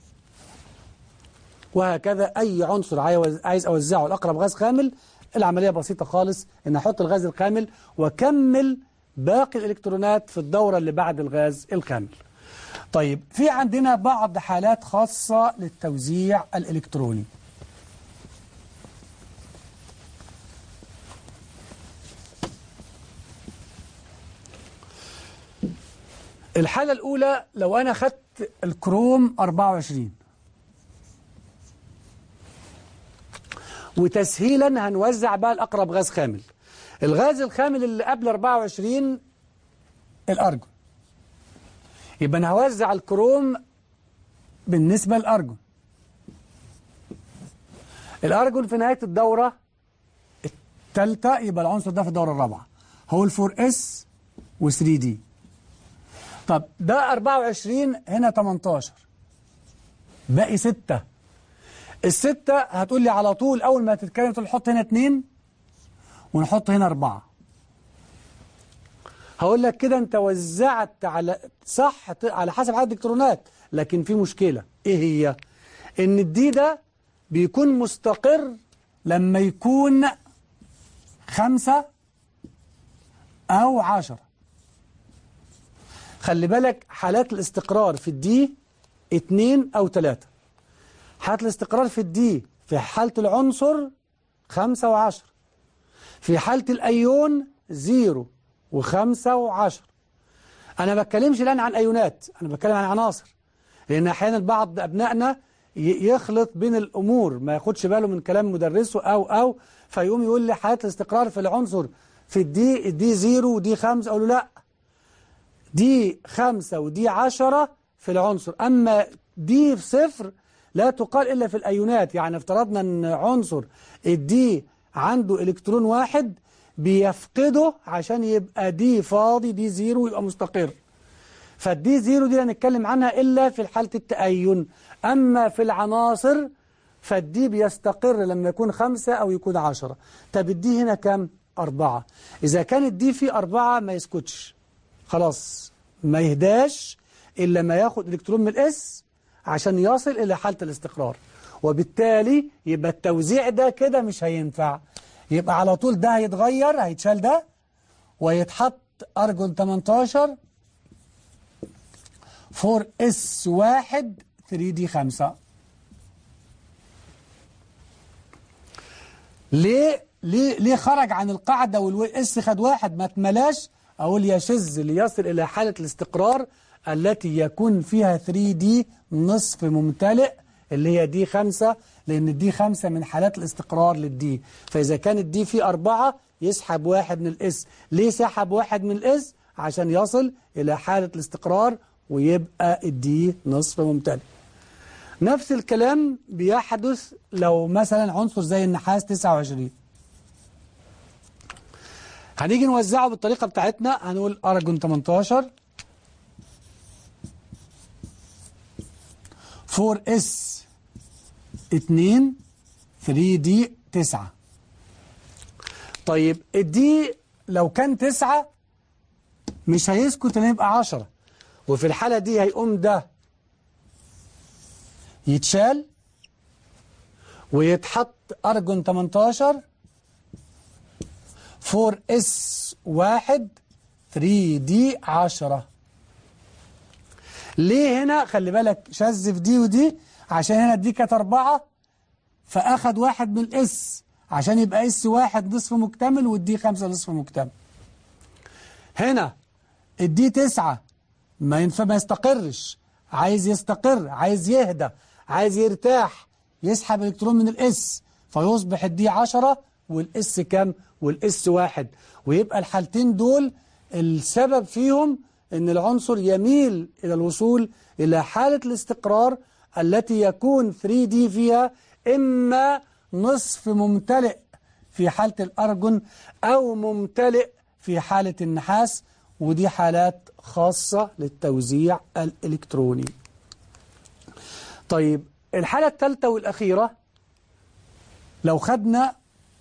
وهكذا أي عنصر عايز عايز أوزعه الأقرب غاز خامل العملية بسيطة خالص إن أحط الغاز الخامل وأكمل باقي الإلكترونات في الدورة اللي بعد الغاز الخامل طيب في عندنا بعض حالات خاصة للتوزيع الإلكتروني الحالة الأولى لو أنا خدت الكروم 24 وتسهيلا هنوزع بقى الأقرب غاز خامل الغاز الخامل اللي قبل 24 الأرجون يبقى أنا هوزع الكروم بالنسبة للأرجون الأرجون في نهاية الدورة الثالثة يبقى العنصر ده في الدورة الرابعة هو الفور اس و3 دي طب ده 24 هنا 18 باقي 6 الستة هتقول لي على طول أول ما تتكلم تقول حط هنا اتنين ونحط هنا أربعة هقول لك كده أنت وزعت على صح على حسب عدد الإلكترونات لكن في مشكلة إيه هي؟ إن الدي ده بيكون مستقر لما يكون خمسة أو عشرة خلي بالك حالات الاستقرار في الدي اتنين أو تلاتة حالة الاستقرار في الدي في حالة العنصر خمسة وعشر في حالة الأيون زيرو وخمسة وعشر أنا ما بتكلمش الآن عن أيونات أنا بتكلم عن عناصر لأن أحيانا بعض أبنائنا ي- يخلط بين الأمور ما ياخدش باله من كلام مدرسه أو أو فيقوم يقول لي حالة الاستقرار في العنصر في الدي دي زيرو ودي خمسة أقول له لأ دي خمسة ودي عشرة في العنصر أما دي صفر لا تقال إلا في الأيونات يعني افترضنا أن عنصر الدي عنده إلكترون واحد بيفقده عشان يبقى دي فاضي دي زيرو يبقى مستقر فالدي زيرو دي لا نتكلم عنها إلا في حالة التأين أما في العناصر فالدي بيستقر لما يكون خمسة أو يكون عشرة طب الدي هنا كم؟ أربعة إذا كان الدي فيه أربعة ما يسكتش خلاص ما يهداش إلا ما ياخد إلكترون من الإس عشان يصل إلى حالة الاستقرار وبالتالي يبقى التوزيع ده كده مش هينفع يبقى على طول ده هيتغير هيتشال ده ويتحط أرجون 18 4 اس 1 3 دي 5 ليه ليه ليه خرج عن القاعدة والاس خد واحد ما اتملاش أقول يشذ ليصل إلى حالة الاستقرار التي يكون فيها 3 دي نصف ممتلئ اللي هي دي خمسة لأن دي خمسة من حالات الاستقرار للدي فإذا كانت دي في أربعة يسحب واحد من الإس ليه سحب واحد من الإس عشان يصل إلى حالة الاستقرار ويبقى الدي نصف ممتلئ نفس الكلام بيحدث لو مثلا عنصر زي النحاس 29 هنيجي نوزعه بالطريقة بتاعتنا هنقول أرجون 18 4 اس 2 3 دي 9 طيب الدي لو كان 9 مش هيسكت ان يبقى 10 وفي الحالة دي هيقوم ده يتشال ويتحط أرجون 18 4 اس 1 3 دي 10 ليه هنا خلي بالك شذ في دي ودي عشان هنا دي كانت أربعة فأخد واحد من الإس عشان يبقى إس واحد نصف مكتمل والدي خمسة نصف مكتمل هنا الدي تسعة ما ينفع ما يستقرش عايز يستقر عايز يهدى عايز يرتاح يسحب الكترون من الإس فيصبح الدي عشرة والإس كام والإس واحد ويبقى الحالتين دول السبب فيهم أن العنصر يميل إلى الوصول إلى حالة الاستقرار التي يكون 3D فيها إما نصف ممتلئ في حالة الأرجون أو ممتلئ في حالة النحاس ودي حالات خاصة للتوزيع الإلكتروني طيب الحالة الثالثة والأخيرة لو خدنا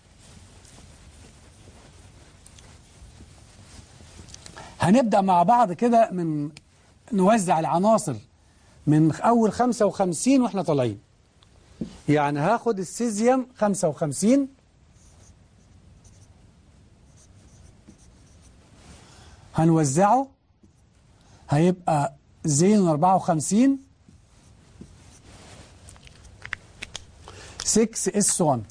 هنبدأ مع بعض كده من نوزع العناصر من أول 55 وإحنا طالعين يعني هاخد السيزيوم 55 هنوزعه هيبقى زين 54 6 اس 1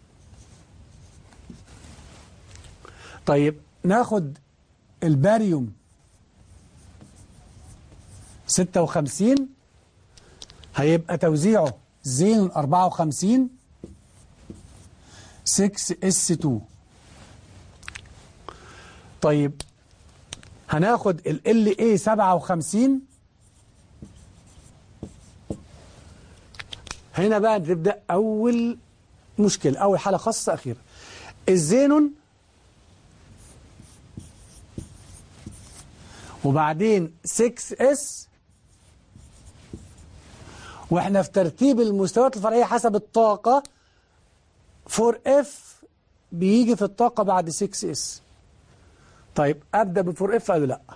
طيب ناخد الباريوم 56 هيبقى توزيعه زين 54 6 اس 2 طيب هناخد ال ال اي 57 هنا بقى تبدأ أول مشكلة أول حالة خاصة أخيرة الزينون وبعدين 6S واحنا في ترتيب المستويات الفرعية حسب الطاقة 4F بيجي في الطاقة بعد 6S طيب أبدأ ب 4F قالوا لا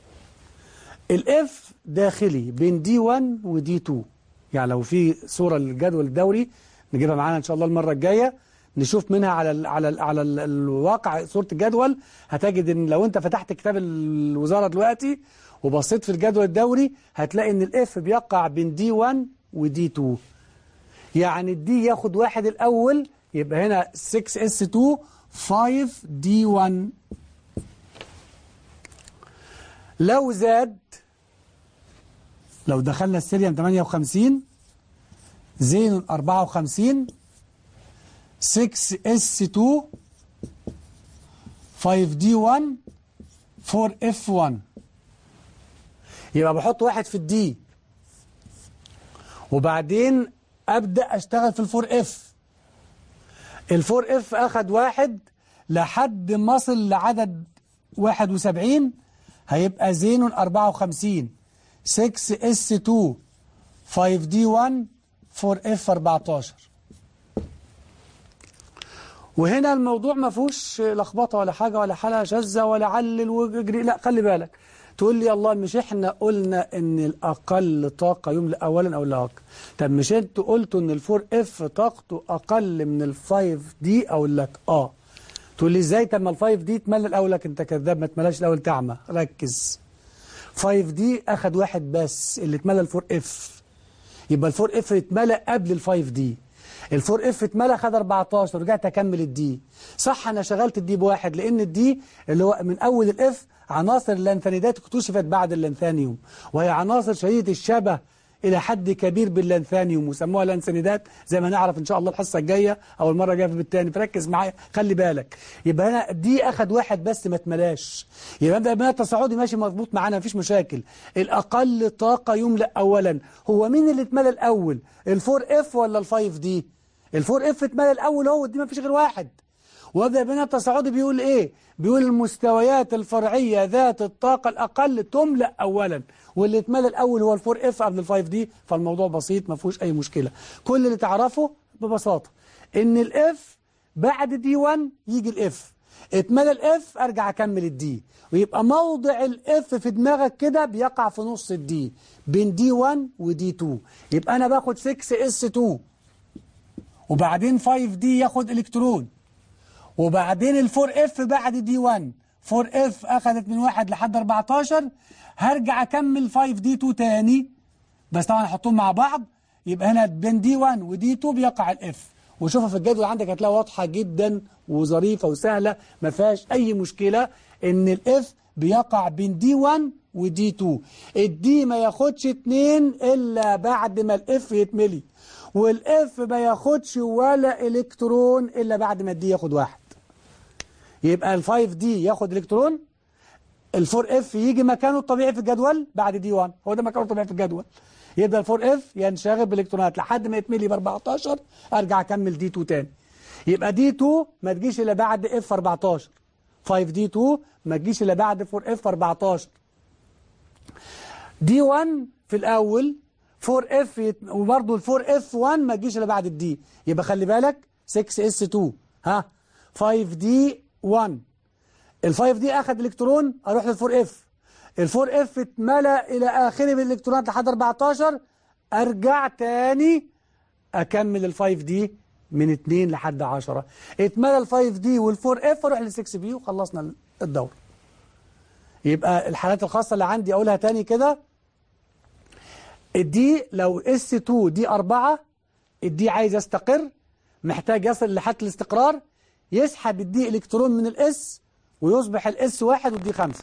الاف داخلي بين دي 1 ودي 2 يعني لو في صورة للجدول الدوري نجيبها معانا إن شاء الله المرة الجاية نشوف منها على ال على ال على ال الواقع صورة الجدول هتجد ان لو انت فتحت كتاب الوزارة دلوقتي وبصيت في الجدول الدوري هتلاقي ان الاف بيقع بين دي 1 ودي 2 يعني الدي ياخد واحد الاول يبقى هنا 6 اس 2 5 دي 1 لو زاد لو دخلنا السيريوم 58 زينون 54 6 اس 2 5 دي 1 4 اف 1 يبقى بحط واحد في الدي وبعدين ابدا اشتغل في الفور اف الفور اف اخد واحد لحد ما اصل لعدد 71 هيبقى زينون 54 6 اس 2 5 دي 1 4 اف 14 وهنا الموضوع ما فيهوش لخبطه ولا حاجه ولا حلقه شاذه ولا علل واجري لا خلي بالك تقول لي الله مش احنا قلنا ان الاقل طاقه يملى اولا او لا طب مش انتوا قلتوا ان الفور اف طاقته اقل من الفايف دي اقول لك اه تقول لي ازاي طب ما الفايف دي اتملى الاول لك انت كذاب ما اتملاش الاول تعمى ركز 5 دي اخد واحد بس اللي اتملى الفور اف يبقى الفور اف اتملى قبل الفايف دي الفور اف اتملى خد 14 رجعت اكمل الدي صح انا شغلت الدي بواحد لان الدي اللي هو من اول الاف عناصر اللانثانيدات اكتشفت بعد اللانثانيوم وهي عناصر شديده الشبه الى حد كبير باللانثانيوم وسموها لانثانيدات زي ما نعرف ان شاء الله الحصه الجايه او المره الجايه في بالتاني فركز معايا خلي بالك يبقى هنا دي اخد واحد بس ما اتملاش يبقى ده بقى التصاعدي ماشي مظبوط معانا مفيش مشاكل الاقل طاقه يملا اولا هو مين اللي اتملى الاول الفور اف ولا الفايف دي الفور اف اتملى الاول هو دي مفيش غير واحد وابدا بين التصاعدي بيقول ايه بيقول المستويات الفرعيه ذات الطاقه الاقل تملا اولا واللي اتملى الاول هو الفور اف قبل الفايف دي فالموضوع بسيط ما فيهوش اي مشكله كل اللي تعرفه ببساطه ان الاف بعد دي 1 يجي الاف اتملى الاف ارجع اكمل الدي ويبقى موضع الاف في دماغك كده بيقع في نص الدي بين دي 1 ودي 2 يبقى انا باخد 6 اس 2 وبعدين 5 دي ياخد الكترون وبعدين الفور اف بعد دي 1 4 اف اخذت من 1 لحد 14 هرجع اكمل 5 دي 2 تاني بس طبعا احطهم مع بعض يبقى هنا بين دي 1 ودي 2 بيقع الاف وشوفها في الجدول عندك هتلاقيها واضحه جدا وظريفه وسهله ما فيهاش اي مشكله ان الاف بيقع بين دي 1 ودي 2 الدي ما ياخدش 2 الا بعد ما الاف يتملي والاف ما ياخدش ولا الكترون الا بعد ما الدي ياخد واحد يبقى الفايف دي ياخد الكترون الفور اف يجي مكانه الطبيعي في الجدول بعد دي 1 هو ده مكانه الطبيعي في الجدول يبقى الفور اف ينشغل بالالكترونات لحد ما يتملي ب 14 ارجع اكمل دي 2 تاني يبقى دي 2 ما تجيش الا بعد اف 14 5 دي 2 ما تجيش الا بعد 4 اف 14 دي 1 في الاول 4 اف يت... وبرضه ال 4 اف 1 ما تجيش الا بعد الدي يبقى خلي بالك 6 اس 2 ها 5 دي 1 ال 5 دي اخذ الكترون اروح لل 4 اف ال 4 اف اتملى الى اخره بالالكترونات لحد 14 ارجع تاني اكمل ال 5 دي من 2 لحد 10 اتملى ال 5 دي وال 4 اف اروح لل 6 بي وخلصنا الدوره يبقى الحالات الخاصه اللي عندي اقولها تاني كده الدي لو اس 2 دي 4 الدي عايز يستقر محتاج يصل لحد الاستقرار يسحب الدي الكترون من الاس ويصبح الاس واحد والدي خمسة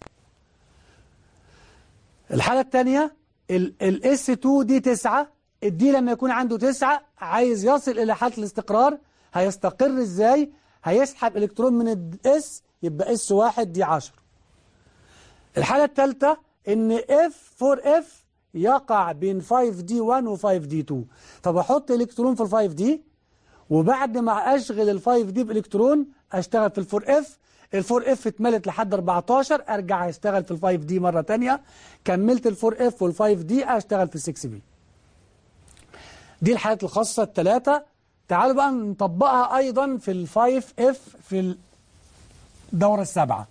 الحالة الثانية الاس 2 دي 9 الدي لما يكون عنده 9 عايز يصل الى حالة الاستقرار هيستقر ازاي هيسحب الكترون من الاس يبقى اس واحد دي 10 الحالة الثالثة ان اف 4 اف يقع بين 5 دي 1 و 5 دي 2 فبحط الكترون في ال 5 دي وبعد ما اشغل ال 5 دي بالكترون اشتغل في ال 4 اف ال 4 اف اتملت لحد 14 ارجع اشتغل في ال 5 دي مره ثانيه كملت ال 4 اف وال 5 دي اشتغل في ال 6 بي دي الحالات الخاصه الثلاثه تعالوا بقى نطبقها ايضا في ال 5 اف في الدوره السابعه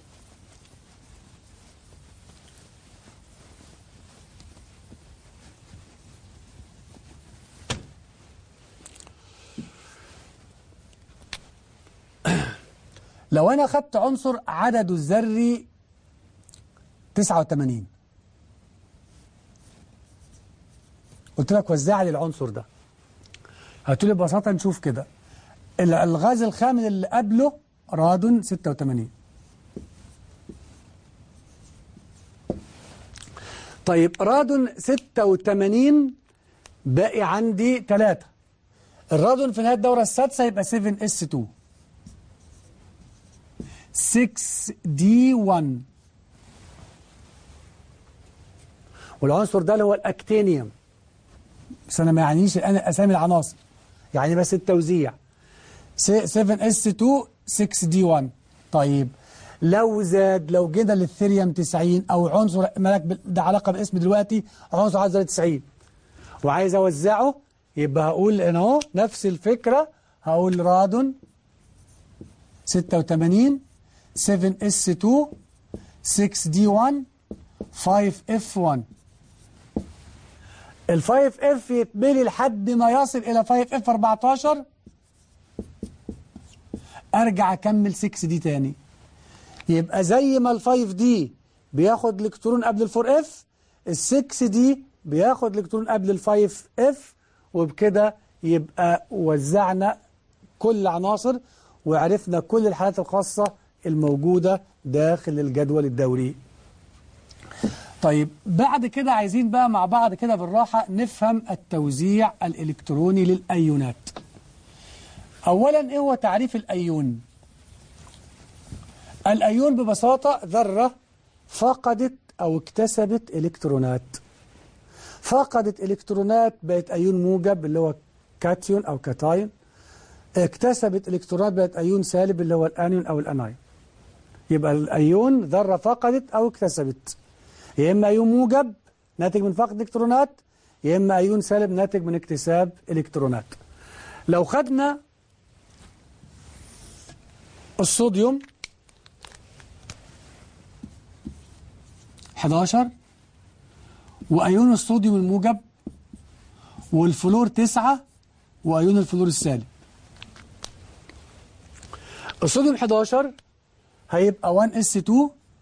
لو أنا خدت عنصر عدده الذري 89 قلت لك وزع لي العنصر ده هتقولي ببساطة نشوف كده الغاز الخامل اللي قبله رادون 86 طيب رادون 86 باقي عندي 3 الرادون في نهاية الدورة السادسة يبقى 7 اس 2 6D1 والعنصر ده اللي هو الاكتينيوم بس أنا ما يعنيش أنا أسامي العناصر يعني بس التوزيع 7s2 6d1 طيب لو زاد لو جينا للثيريوم 90 أو عنصر مالك بال- ده علاقة بالاسم دلوقتي عنصر عايز 90 وعايز أوزعه يبقى هقول هنا اهو نفس الفكرة هقول رادون 86 7s2 6d1 5f1 ال 5f يتملي لحد ما يصل إلى 5f 14 أرجع أكمل 6 دي تاني يبقى زي ما ال 5 دي بياخد الكترون قبل ال 4 اف ال 6 دي بياخد الكترون قبل ال 5 اف وبكده يبقى وزعنا كل العناصر وعرفنا كل الحالات الخاصة الموجودة داخل الجدول الدوري طيب بعد كده عايزين بقى مع بعض كده بالراحة نفهم التوزيع الإلكتروني للأيونات أولا إيه هو تعريف الأيون الأيون ببساطة ذرة فقدت أو اكتسبت إلكترونات فقدت إلكترونات بقت أيون موجب اللي هو كاتيون أو كاتايون اكتسبت إلكترونات بقت أيون سالب اللي هو الأنيون أو الأنايون يبقى الأيون ذرة فقدت أو اكتسبت يا إما أيون موجب ناتج من فقد إلكترونات يا إما أيون سالب ناتج من اكتساب إلكترونات لو خدنا الصوديوم 11 وأيون الصوديوم الموجب والفلور 9 وأيون الفلور السالب الصوديوم 11 هيبقى 1s2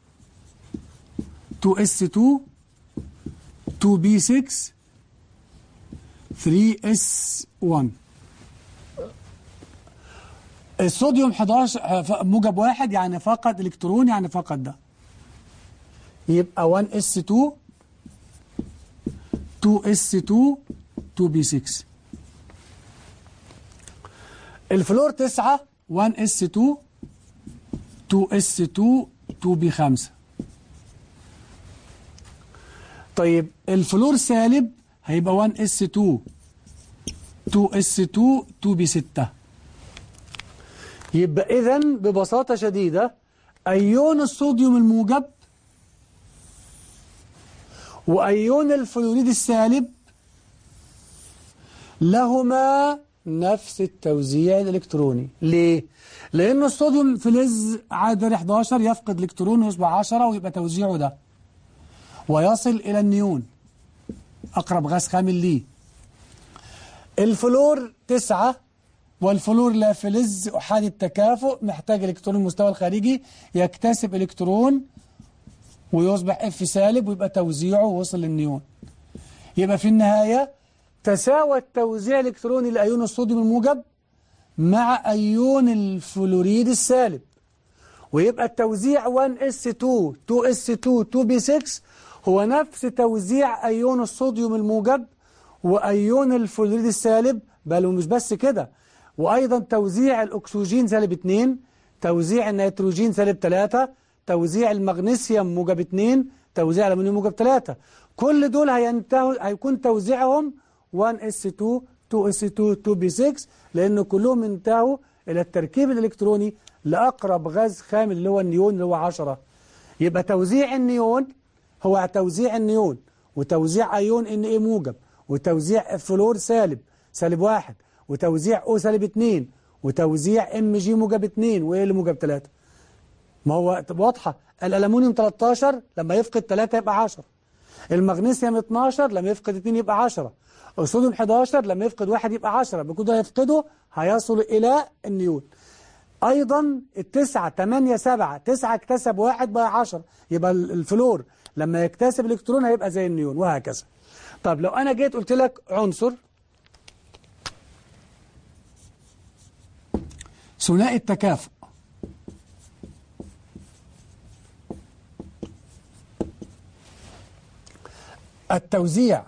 2s2 2b6 3s1 الصوديوم 11 ف- موجب واحد يعني فقد الكترون يعني فقد ده يبقى 1s2 2s2 2b6 الفلور 9 1s2 2s2 2b5 طيب الفلور سالب هيبقى 1s2 2s2 2b6 يبقى إذا ببساطة شديدة أيون الصوديوم الموجب وأيون الفلوريد السالب لهما نفس التوزيع الإلكتروني ليه؟ لأن الصوديوم فلز عادة 11 يفقد الإلكترون ويصبح 10 ويبقى توزيعه ده ويصل إلى النيون أقرب غاز خامل ليه الفلور 9 والفلور لا فلز أحادي التكافؤ محتاج إلكترون المستوى الخارجي يكتسب إلكترون ويصبح اف سالب ويبقى توزيعه وصل للنيون يبقى في النهاية تساوى التوزيع الإلكتروني لأيون الصوديوم الموجب مع أيون الفلوريد السالب ويبقى التوزيع 1s2 2s2 2b6 هو نفس توزيع أيون الصوديوم الموجب وأيون الفلوريد السالب بل ومش بس كده وأيضا توزيع الأكسجين سالب 2 توزيع النيتروجين سالب 3 توزيع المغنيسيوم موجب 2 توزيع الأمونيوم موجب 3 كل دول هينتهوا هيكون توزيعهم 1s2 2s2 2b6 لأن كلهم انتهوا إلى التركيب الإلكتروني لأقرب غاز خام اللي هو النيون اللي هو 10 يبقى توزيع النيون هو توزيع النيون وتوزيع أيون ان ايه موجب وتوزيع فلور سالب سالب واحد وتوزيع او سالب 2 وتوزيع ام جي موجب 2 وايه اللي موجب 3 ما هو واضحة الألمونيوم 13 لما يفقد 3 يبقى 10 المغنيسيوم 12 لما يفقد 2 يبقى 10 الصوديوم 11 لما يفقد 1 يبقى 10 بكده هيفقده هيصل إلى النيون أيضا التسعة 8 7 9 اكتسب 1 بقى 10 يبقى الفلور لما يكتسب الإلكترون هيبقى زي النيون وهكذا طب لو أنا جيت قلت لك عنصر ثنائي التكافؤ التوزيع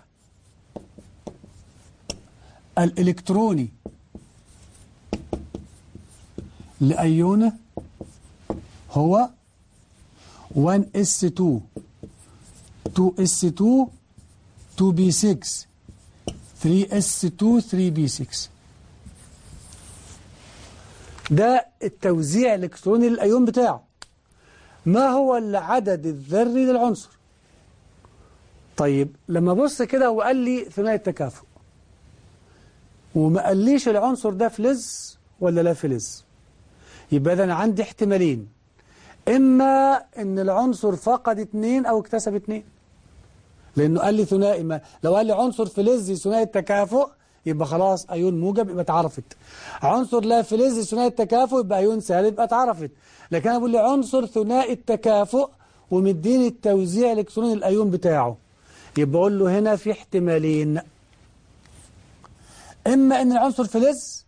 الإلكتروني لأيونه هو 1s2 2s2 2b6 3s2 3b6 ده التوزيع الإلكتروني للأيون بتاعه ما هو العدد الذري للعنصر طيب لما بص كده هو قال لي ثنائي التكافؤ وما قاليش العنصر ده فلز ولا لا فلز يبقى ده أنا عندي احتمالين إما إن العنصر فقد اتنين أو اكتسب اتنين لأنه قال لي ثنائي ما لو قال لي عنصر فلزي ثنائي التكافؤ يبقى خلاص أيون موجب يبقى اتعرفت عنصر لا فلزي ثنائي التكافؤ يبقى أيون سالب يبقى اتعرفت لكن أنا بقول لي عنصر ثنائي التكافؤ ومديني التوزيع الإلكتروني الأيون بتاعه يبقى أقول له هنا في احتمالين إما إن العنصر فلز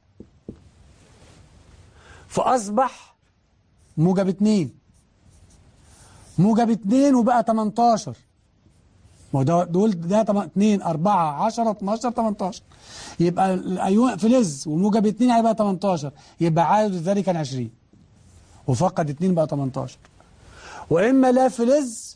فأصبح موجب 2 موجب 2 وبقى 18 ما هو ده دول ده 2 4 10 12 18 يبقى الايون فلز وموجب 2 هيبقى 18 يبقى عدد الذري كان 20 وفقد 2 بقى 18 واما لا فلز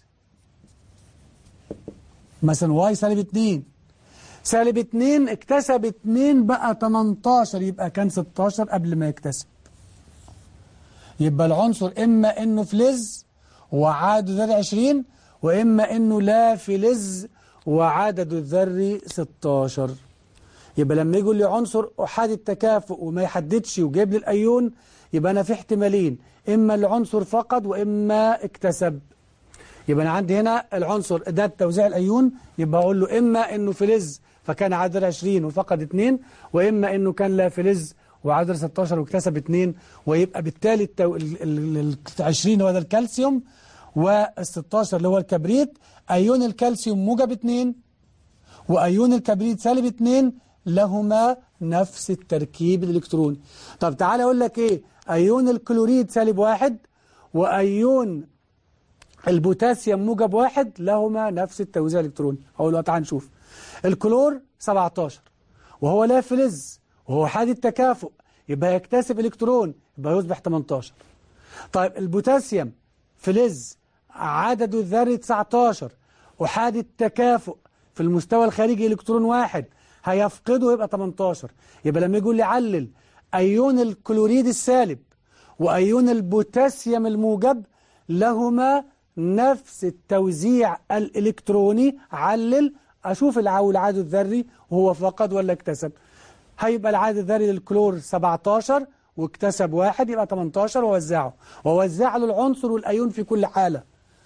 مثلا واي سالب 2 سالب 2 اكتسب 2 بقى 18 يبقى كان 16 قبل ما يكتسب يبقى العنصر إما إنه فلز وعدد الذري 20 وإما إنه لا فلز وعدد الذري 16 يبقى لما يقول لي عنصر أحاد التكافؤ وما يحددش وجايب لي الأيون يبقى أنا في احتمالين إما العنصر فقد وإما اكتسب يبقى أنا عندي هنا العنصر ده توزيع الأيون يبقى أقول له إما إنه فلز فكان عدد 20 وفقد 2 وإما إنه كان لا فلز وعدد 16 واكتسب 2 ويبقى بالتالي التو... ال 20 هو ده الكالسيوم وال 16 اللي هو الكبريت أيون الكالسيوم موجب 2 وأيون الكبريت سالب 2 لهما نفس التركيب الإلكتروني طب تعالى أقول لك إيه أيون الكلوريد سالب 1 وأيون البوتاسيوم موجب 1 لهما نفس التوزيع الإلكتروني أقول له تعال نشوف الكلور 17 وهو لا فلز وهو حاد التكافؤ يبقى يكتسب إلكترون يبقى يصبح 18 طيب البوتاسيوم فلز عدده الذري 19 وحاد التكافؤ في المستوى الخارجي إلكترون واحد هيفقده يبقى 18 يبقى لما يقول لي علل أيون الكلوريد السالب وأيون البوتاسيوم الموجب لهما نفس التوزيع الإلكتروني علل أشوف العدد الذري وهو فقد ولا اكتسب هيبقى العدد الذري للكلور 17 واكتسب واحد يبقى 18 ووزعه ووزع له العنصر والأيون في كل حالة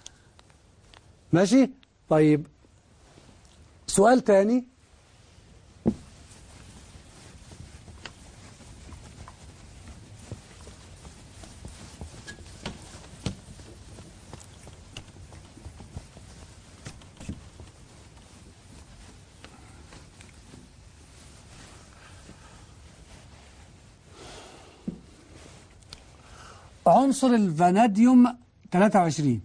ماشي طيب سؤال تاني عنصر الفاناديوم 23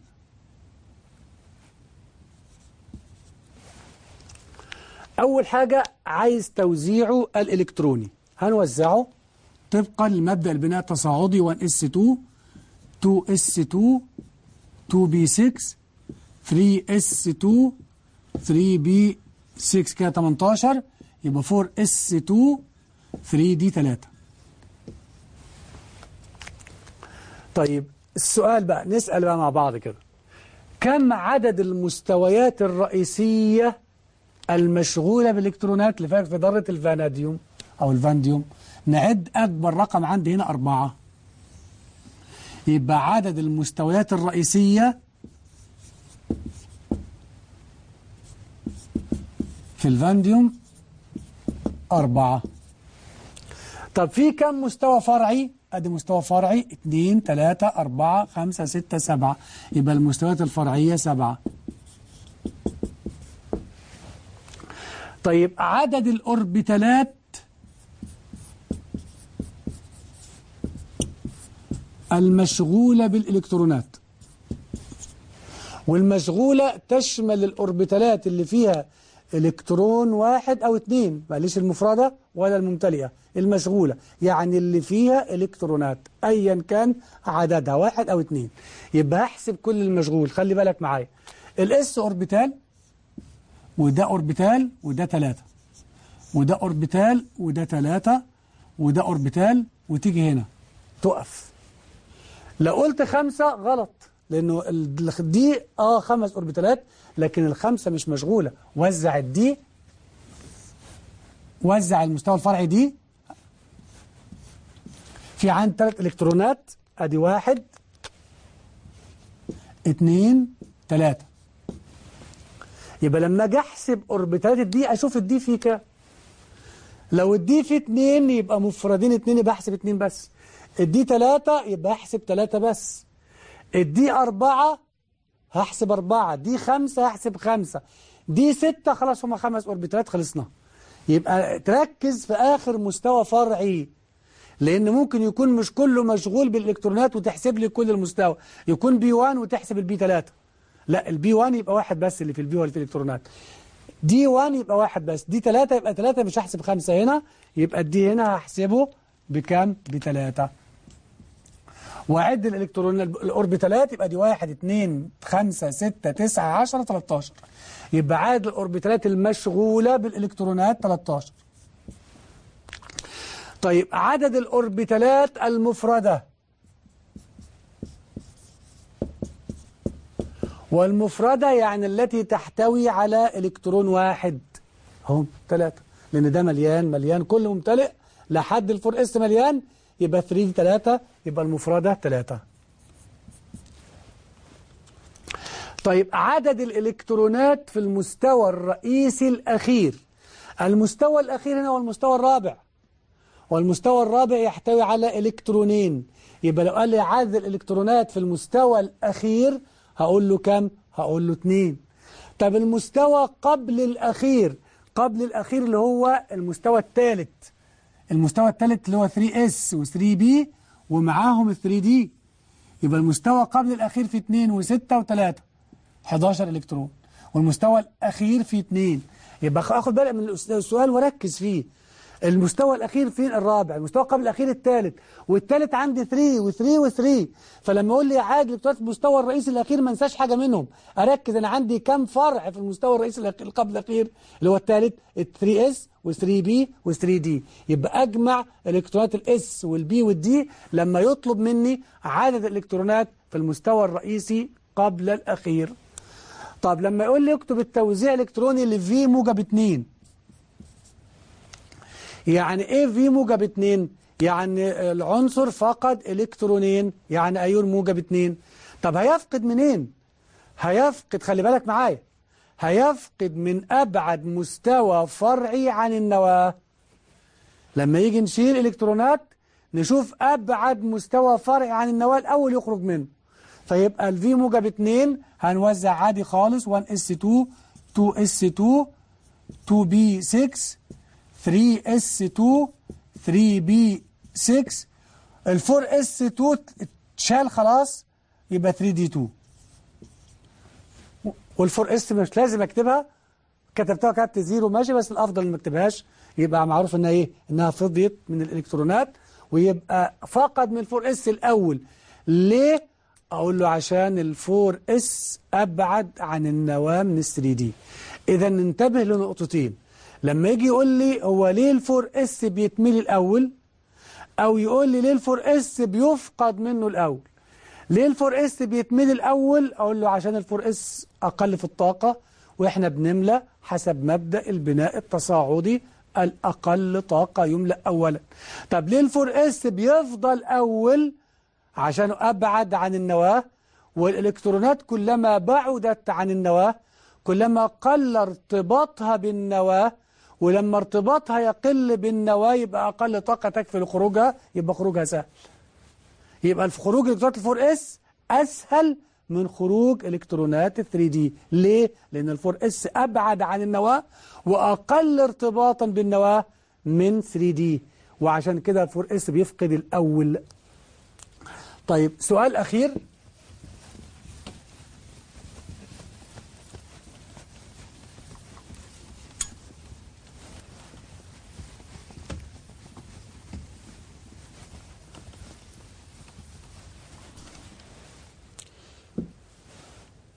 أول حاجة عايز توزيعه الإلكتروني هنوزعه طبقا لمبدأ البناء التصاعدي 1s2 2s2 2b6 3s2 3b6 كده 18 يبقى 4s2 3d3 طيب السؤال بقى نسأل بقى مع بعض كده كم عدد المستويات الرئيسية المشغولة بالإلكترونات اللي في ذرة الفاناديوم أو الفانديوم نعد أكبر رقم عندي هنا أربعة يبقى عدد المستويات الرئيسية في الفانديوم أربعة طب في كم مستوى فرعي ادي مستوى فرعي 2 3 4 5 6 7 يبقى المستويات الفرعية 7 طيب عدد الأوربيتالات المشغولة بالإلكترونات والمشغولة تشمل الأوربيتالات اللي فيها إلكترون واحد أو اثنين معلش المفردة ولا الممتلئة المشغولة يعني اللي فيها إلكترونات أيا كان عددها واحد أو اثنين يبقى أحسب كل المشغول خلي بالك معايا الإس أوربيتال وده أوربيتال وده ثلاثة وده اوربيتال وده ثلاثة وده اوربيتال وتيجي هنا تقف لو قلت خمسة غلط لأنه ال- دي اه خمس اوربيتالات لكن الخمسة مش مشغولة وزع الدي وزع المستوى الفرعي دي في عند ثلاث الكترونات ادي واحد اتنين تلاتة يبقى لما اجي احسب اوربيتالات الدي اشوف الدي فيه كام لو الدي فيه اتنين يبقى مفردين اتنين يبقى احسب اتنين بس الدي تلاتة يبقى احسب تلاتة بس الدي أربعة هحسب أربعة دي خمسة هحسب خمسة دي ستة خلاص هما خمس أوربيتالات خلصنا يبقى تركز في آخر مستوى فرعي لأن ممكن يكون مش كله مشغول بالإلكترونات وتحسب لي كل المستوى يكون بي 1 وتحسب البي 3 لا البي 1 يبقى واحد بس اللي في البي واللي في الإلكترونات دي 1 يبقى واحد بس دي 3 يبقى 3 مش هحسب خمسة هنا يبقى الدي هنا هحسبه بكام بثلاثة وأعد الإلكترون الأوربيتالات يبقى دي واحد اتنين خمسة ستة تسعة عشرة 13 يبقى عدد الأوربيتالات المشغولة بالإلكترونات 13 طيب عدد الأوربيتالات المفردة والمفردة يعني التي تحتوي على إلكترون واحد هم ثلاثة لأن ده مليان مليان كله ممتلئ لحد الفور اس مليان يبقى 3 دي 3 يبقى المفردة 3 طيب عدد الإلكترونات في المستوى الرئيسي الأخير المستوى الأخير هنا هو المستوى الرابع والمستوى الرابع يحتوي على إلكترونين يبقى لو قال لي عدد الإلكترونات في المستوى الأخير هقول له كم؟ هقول له 2 طب المستوى قبل الأخير قبل الأخير اللي هو المستوى الثالث المستوى الثالث اللي هو 3S و 3B ومعاهم 3D يبقى المستوى قبل الأخير في 2 و6 و3 11 إلكترون والمستوى الأخير في 2 يبقى أخد بالك من السؤال وركز فيه المستوى الأخير فين الرابع المستوى قبل الأخير الثالث والثالث عندي 3 و3 و3 فلما يقول لي عاد الإلكترونات في المستوى الرئيسي الأخير ما انساش حاجة منهم أركز أنا عندي كم فرع في المستوى الرئيسي الأخير قبل الأخير اللي هو الثالث 3S و3B و3D يبقى أجمع الإلكترونات الإس والبي والدي لما يطلب مني عدد الإلكترونات في المستوى الرئيسي قبل الأخير طب لما يقول لي اكتب التوزيع الإلكتروني اللي في موجب 2 يعني ايه في موجب 2 يعني العنصر فقد الكترونين يعني ايون موجب 2 طب هيفقد منين هيفقد خلي بالك معايا هيفقد من ابعد مستوى فرعي عن النواه لما يجي نشيل الكترونات نشوف ابعد مستوى فرعي عن النواه الاول يخرج منه فيبقى الفي موجب 2 هنوزع عادي خالص 1 اس 2 2 اس 2 2 بي 6 3S2 3B6 الفور اس 2 اتشال خلاص يبقى 3D2 والفور اس مش لازم اكتبها كتبتها كتبت زيرو ماشي بس الافضل ما اكتبهاش يبقى معروف انها ايه انها فضيت من الالكترونات ويبقى فقد من الفور اس الاول ليه اقول له عشان الفور اس ابعد عن النواه من 3 دي اذا ننتبه لنقطتين لما يجي يقول لي هو ليه الفور اس بيتملي الأول أو يقول لي ليه الفور اس بيفقد منه الأول ليه الفور اس بيتملي الأول أقول له عشان الفور اس أقل في الطاقة وإحنا بنملى حسب مبدأ البناء التصاعدي الأقل طاقة يملأ أولا طب ليه الفور اس بيفضل أول عشان أبعد عن النواة والإلكترونات كلما بعدت عن النواة كلما قل ارتباطها بالنواة ولما ارتباطها يقل بالنواة يبقى أقل طاقة تكفي لخروجها يبقى خروجها سهل يبقى خروج إلكترونات الفور اس أسهل من خروج إلكترونات 3 دي ليه؟ لأن الفور اس أبعد عن النواة وأقل ارتباطا بالنواة من 3 دي وعشان كده الفور اس بيفقد الأول طيب سؤال أخير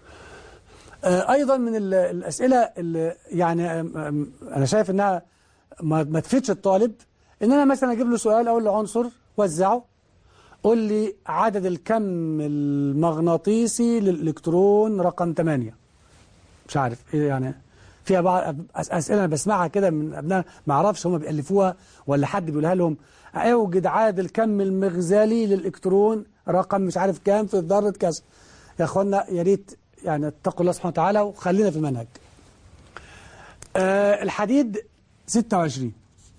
أيضا من الأسئلة اللي يعني أنا شايف أنها ما, ما تفيدش الطالب ان انا مثلا اجيب له سؤال اقول له عنصر وزعه قول لي عدد الكم المغناطيسي للالكترون رقم 8 مش عارف ايه يعني فيها بعض أس- اسئله انا بسمعها كده من ابناء ما اعرفش هم بيالفوها ولا حد بيقولها لهم اوجد عدد الكم المغزالي للالكترون رقم مش عارف كام في ذره كذا يا اخوانا يا ريت يعني اتقوا الله سبحانه وتعالى وخلينا في المنهج آه الحديد 26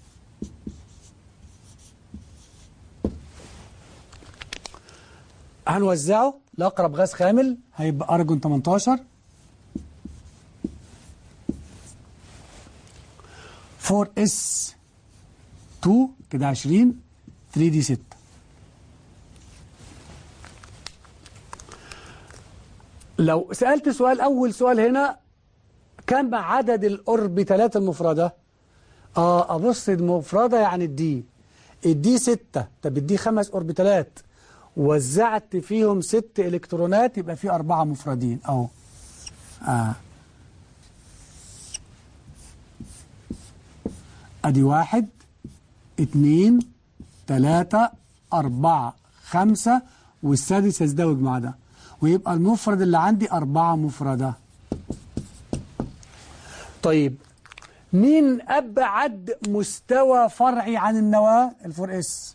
هنوزعه لأقرب غاز خامل هيبقى أرجون 18 4 اس 2 كده 20 3 دي 6 لو سألت سؤال أول سؤال هنا كم عدد الأوربيتالات المفردة؟ اه ابص المفردة يعني الدي الدي ستة طب الدي خمس اوربيتالات وزعت فيهم ست الكترونات يبقى في اربعة مفردين اهو اه ادي واحد اتنين تلاتة اربعة خمسة والسادس يزدوج مع ده ويبقى المفرد اللي عندي اربعة مفردة طيب مين أبعد مستوى فرعي عن النواة الفور اس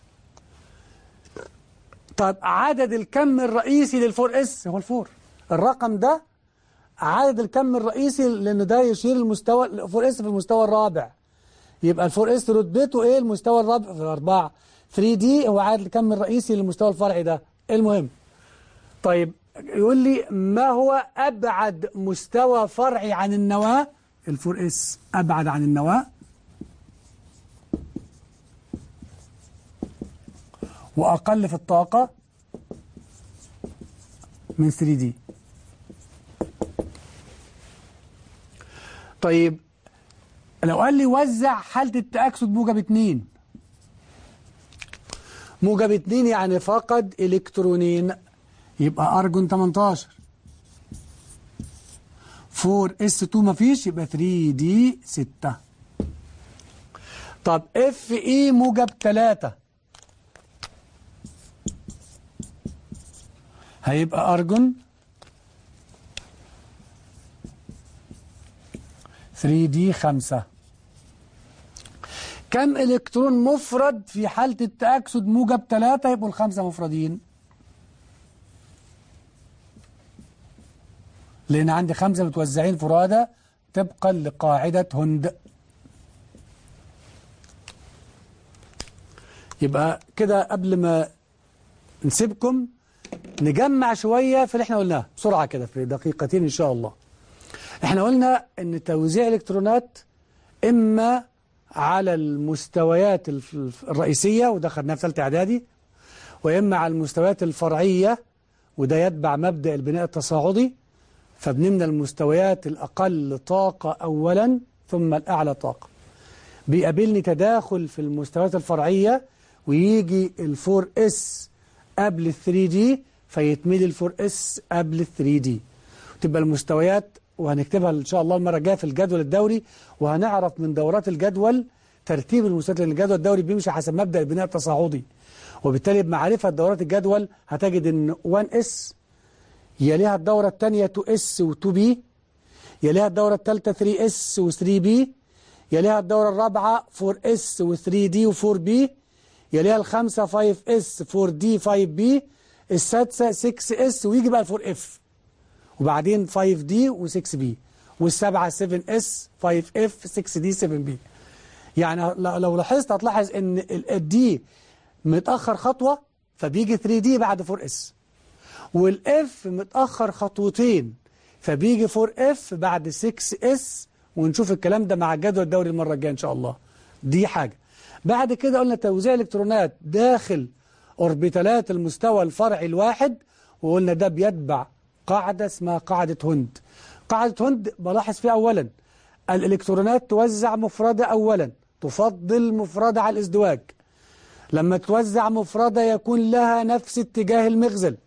طيب عدد الكم الرئيسي للفور اس هو الفور الرقم ده عدد الكم الرئيسي لأنه ده يشير المستوى الفور اس في المستوى الرابع يبقى الفور اس رتبته ايه المستوى الرابع في الأربعة 3 دي هو عدد الكم الرئيسي للمستوى الفرعي ده المهم طيب يقول لي ما هو أبعد مستوى فرعي عن النواة الفور اس أبعد عن النواة وأقل في الطاقة من 3 دي طيب لو قال لي وزع حالة التأكسد موجب 2 موجب 2 يعني فقد إلكترونين يبقى أرجون 18 4 اس 2 مفيش يبقى 3 دي 6 طب اف اي موجب 3 هيبقى ارجون 3 دي 5 كم الكترون مفرد في حالة التأكسد موجب 3 يبقوا الخمسة مفردين لأن عندي خمسة متوزعين فرادى طبقا لقاعدة هند يبقى كده قبل ما نسيبكم نجمع شوية في اللي احنا قلناه بسرعة كده في دقيقتين إن شاء الله احنا قلنا ان توزيع الالكترونات اما على المستويات الف- الرئيسية وده خدناه في ثالثه اعدادي واما على المستويات الفرعية وده يتبع مبدأ البناء التصاعدي فبنمنى المستويات الأقل طاقة أولا ثم الأعلى طاقة بيقابلني تداخل في المستويات الفرعية ويجي الفور اس قبل الثري دي فيتملي الفور اس قبل الثري دي تبقى المستويات وهنكتبها إن شاء الله المرة الجاية في الجدول الدوري وهنعرف من دورات الجدول ترتيب المستويات لأن الجدول الدوري بيمشي حسب مبدأ البناء التصاعدي وبالتالي بمعرفة دورات الجدول هتجد ان 1 اس يليها الدورة الثانية 2S و 2B يليها الدورة الثالثة 3S و 3B يليها الدورة الرابعة 4S و 3D و 4B يليها الخامسة 5S 4D 5B السادسة 6S ويجي بقى ال 4F وبعدين 5D و 6B والسبعة 7S 5F 6D 7B يعني لو لاحظت هتلاحظ ان الدي متأخر خطوة فبيجي 3D بعد 4S والاف متأخر خطوتين فبيجي 4F بعد 6S ونشوف الكلام ده مع الجدول الدوري المرة الجاية إن شاء الله دي حاجة بعد كده قلنا توزيع الإلكترونات داخل أوربيتالات المستوى الفرعي الواحد وقلنا ده بيتبع قاعدة اسمها قاعدة هند قاعدة هند بلاحظ فيها أولا الإلكترونات توزع مفردة أولا تفضل مفردة على الازدواج لما توزع مفردة يكون لها نفس اتجاه المغزل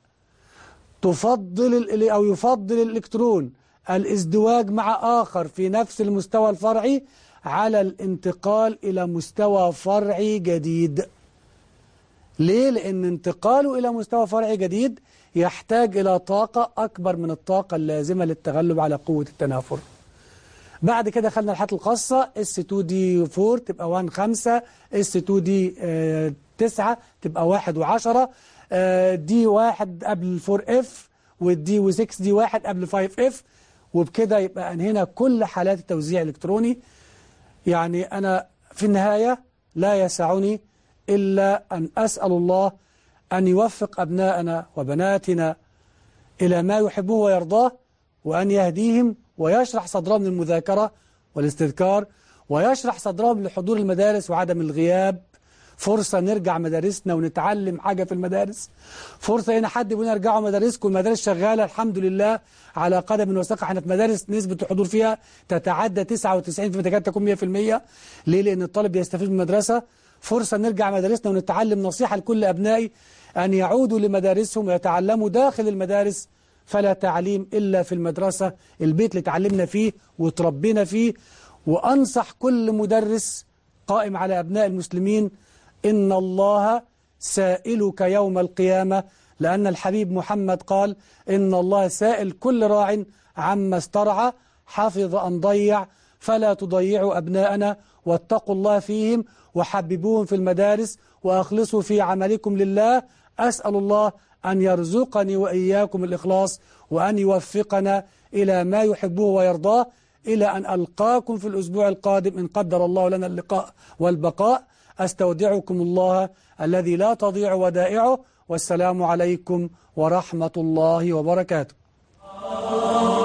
تفضل أو يفضل الإلكترون الازدواج مع آخر في نفس المستوى الفرعي على الانتقال إلى مستوى فرعي جديد ليه؟ لأن انتقاله إلى مستوى فرعي جديد يحتاج إلى طاقة أكبر من الطاقة اللازمة للتغلب على قوة التنافر بعد كده خدنا الحالات الخاصة S2D 4 تبقى 1 5 S2D 9 تبقى 1 و10 دي 1 قبل 4 F والدي و6 دي 1 قبل 5 F وبكده يبقى أنهينا كل حالات التوزيع الإلكتروني يعني أنا في النهاية لا يسعني إلا أن أسأل الله أن يوفق أبناءنا وبناتنا إلى ما يحبه ويرضاه وأن يهديهم ويشرح صدرهم للمذاكرة والاستذكار ويشرح صدرهم لحضور المدارس وعدم الغياب فرصة نرجع مدارسنا ونتعلم حاجة في المدارس فرصة هنا حد بيقول ارجعوا مدارسكم المدارس شغالة الحمد لله على قدم وساق احنا في مدارس نسبة الحضور فيها تتعدى 99 في تكاد تكون 100% ليه لأن الطالب بيستفيد من المدرسة فرصة نرجع مدارسنا ونتعلم نصيحة لكل أبنائي أن يعودوا لمدارسهم ويتعلموا داخل المدارس فلا تعليم إلا في المدرسة البيت اللي تعلمنا فيه وتربينا فيه وأنصح كل مدرس قائم على أبناء المسلمين إن الله سائلك يوم القيامة لأن الحبيب محمد قال إن الله سائل كل راع عما استرعى حفظ أن ضيع فلا تضيعوا أبناءنا واتقوا الله فيهم وحببوهم في المدارس وأخلصوا في عملكم لله أسأل الله أن يرزقني وإياكم الإخلاص وأن يوفقنا إلى ما يحبه ويرضاه إلى أن ألقاكم في الأسبوع القادم إن قدر الله لنا اللقاء والبقاء أستودعكم الله الذي لا تضيع ودائعه والسلام عليكم ورحمة الله وبركاته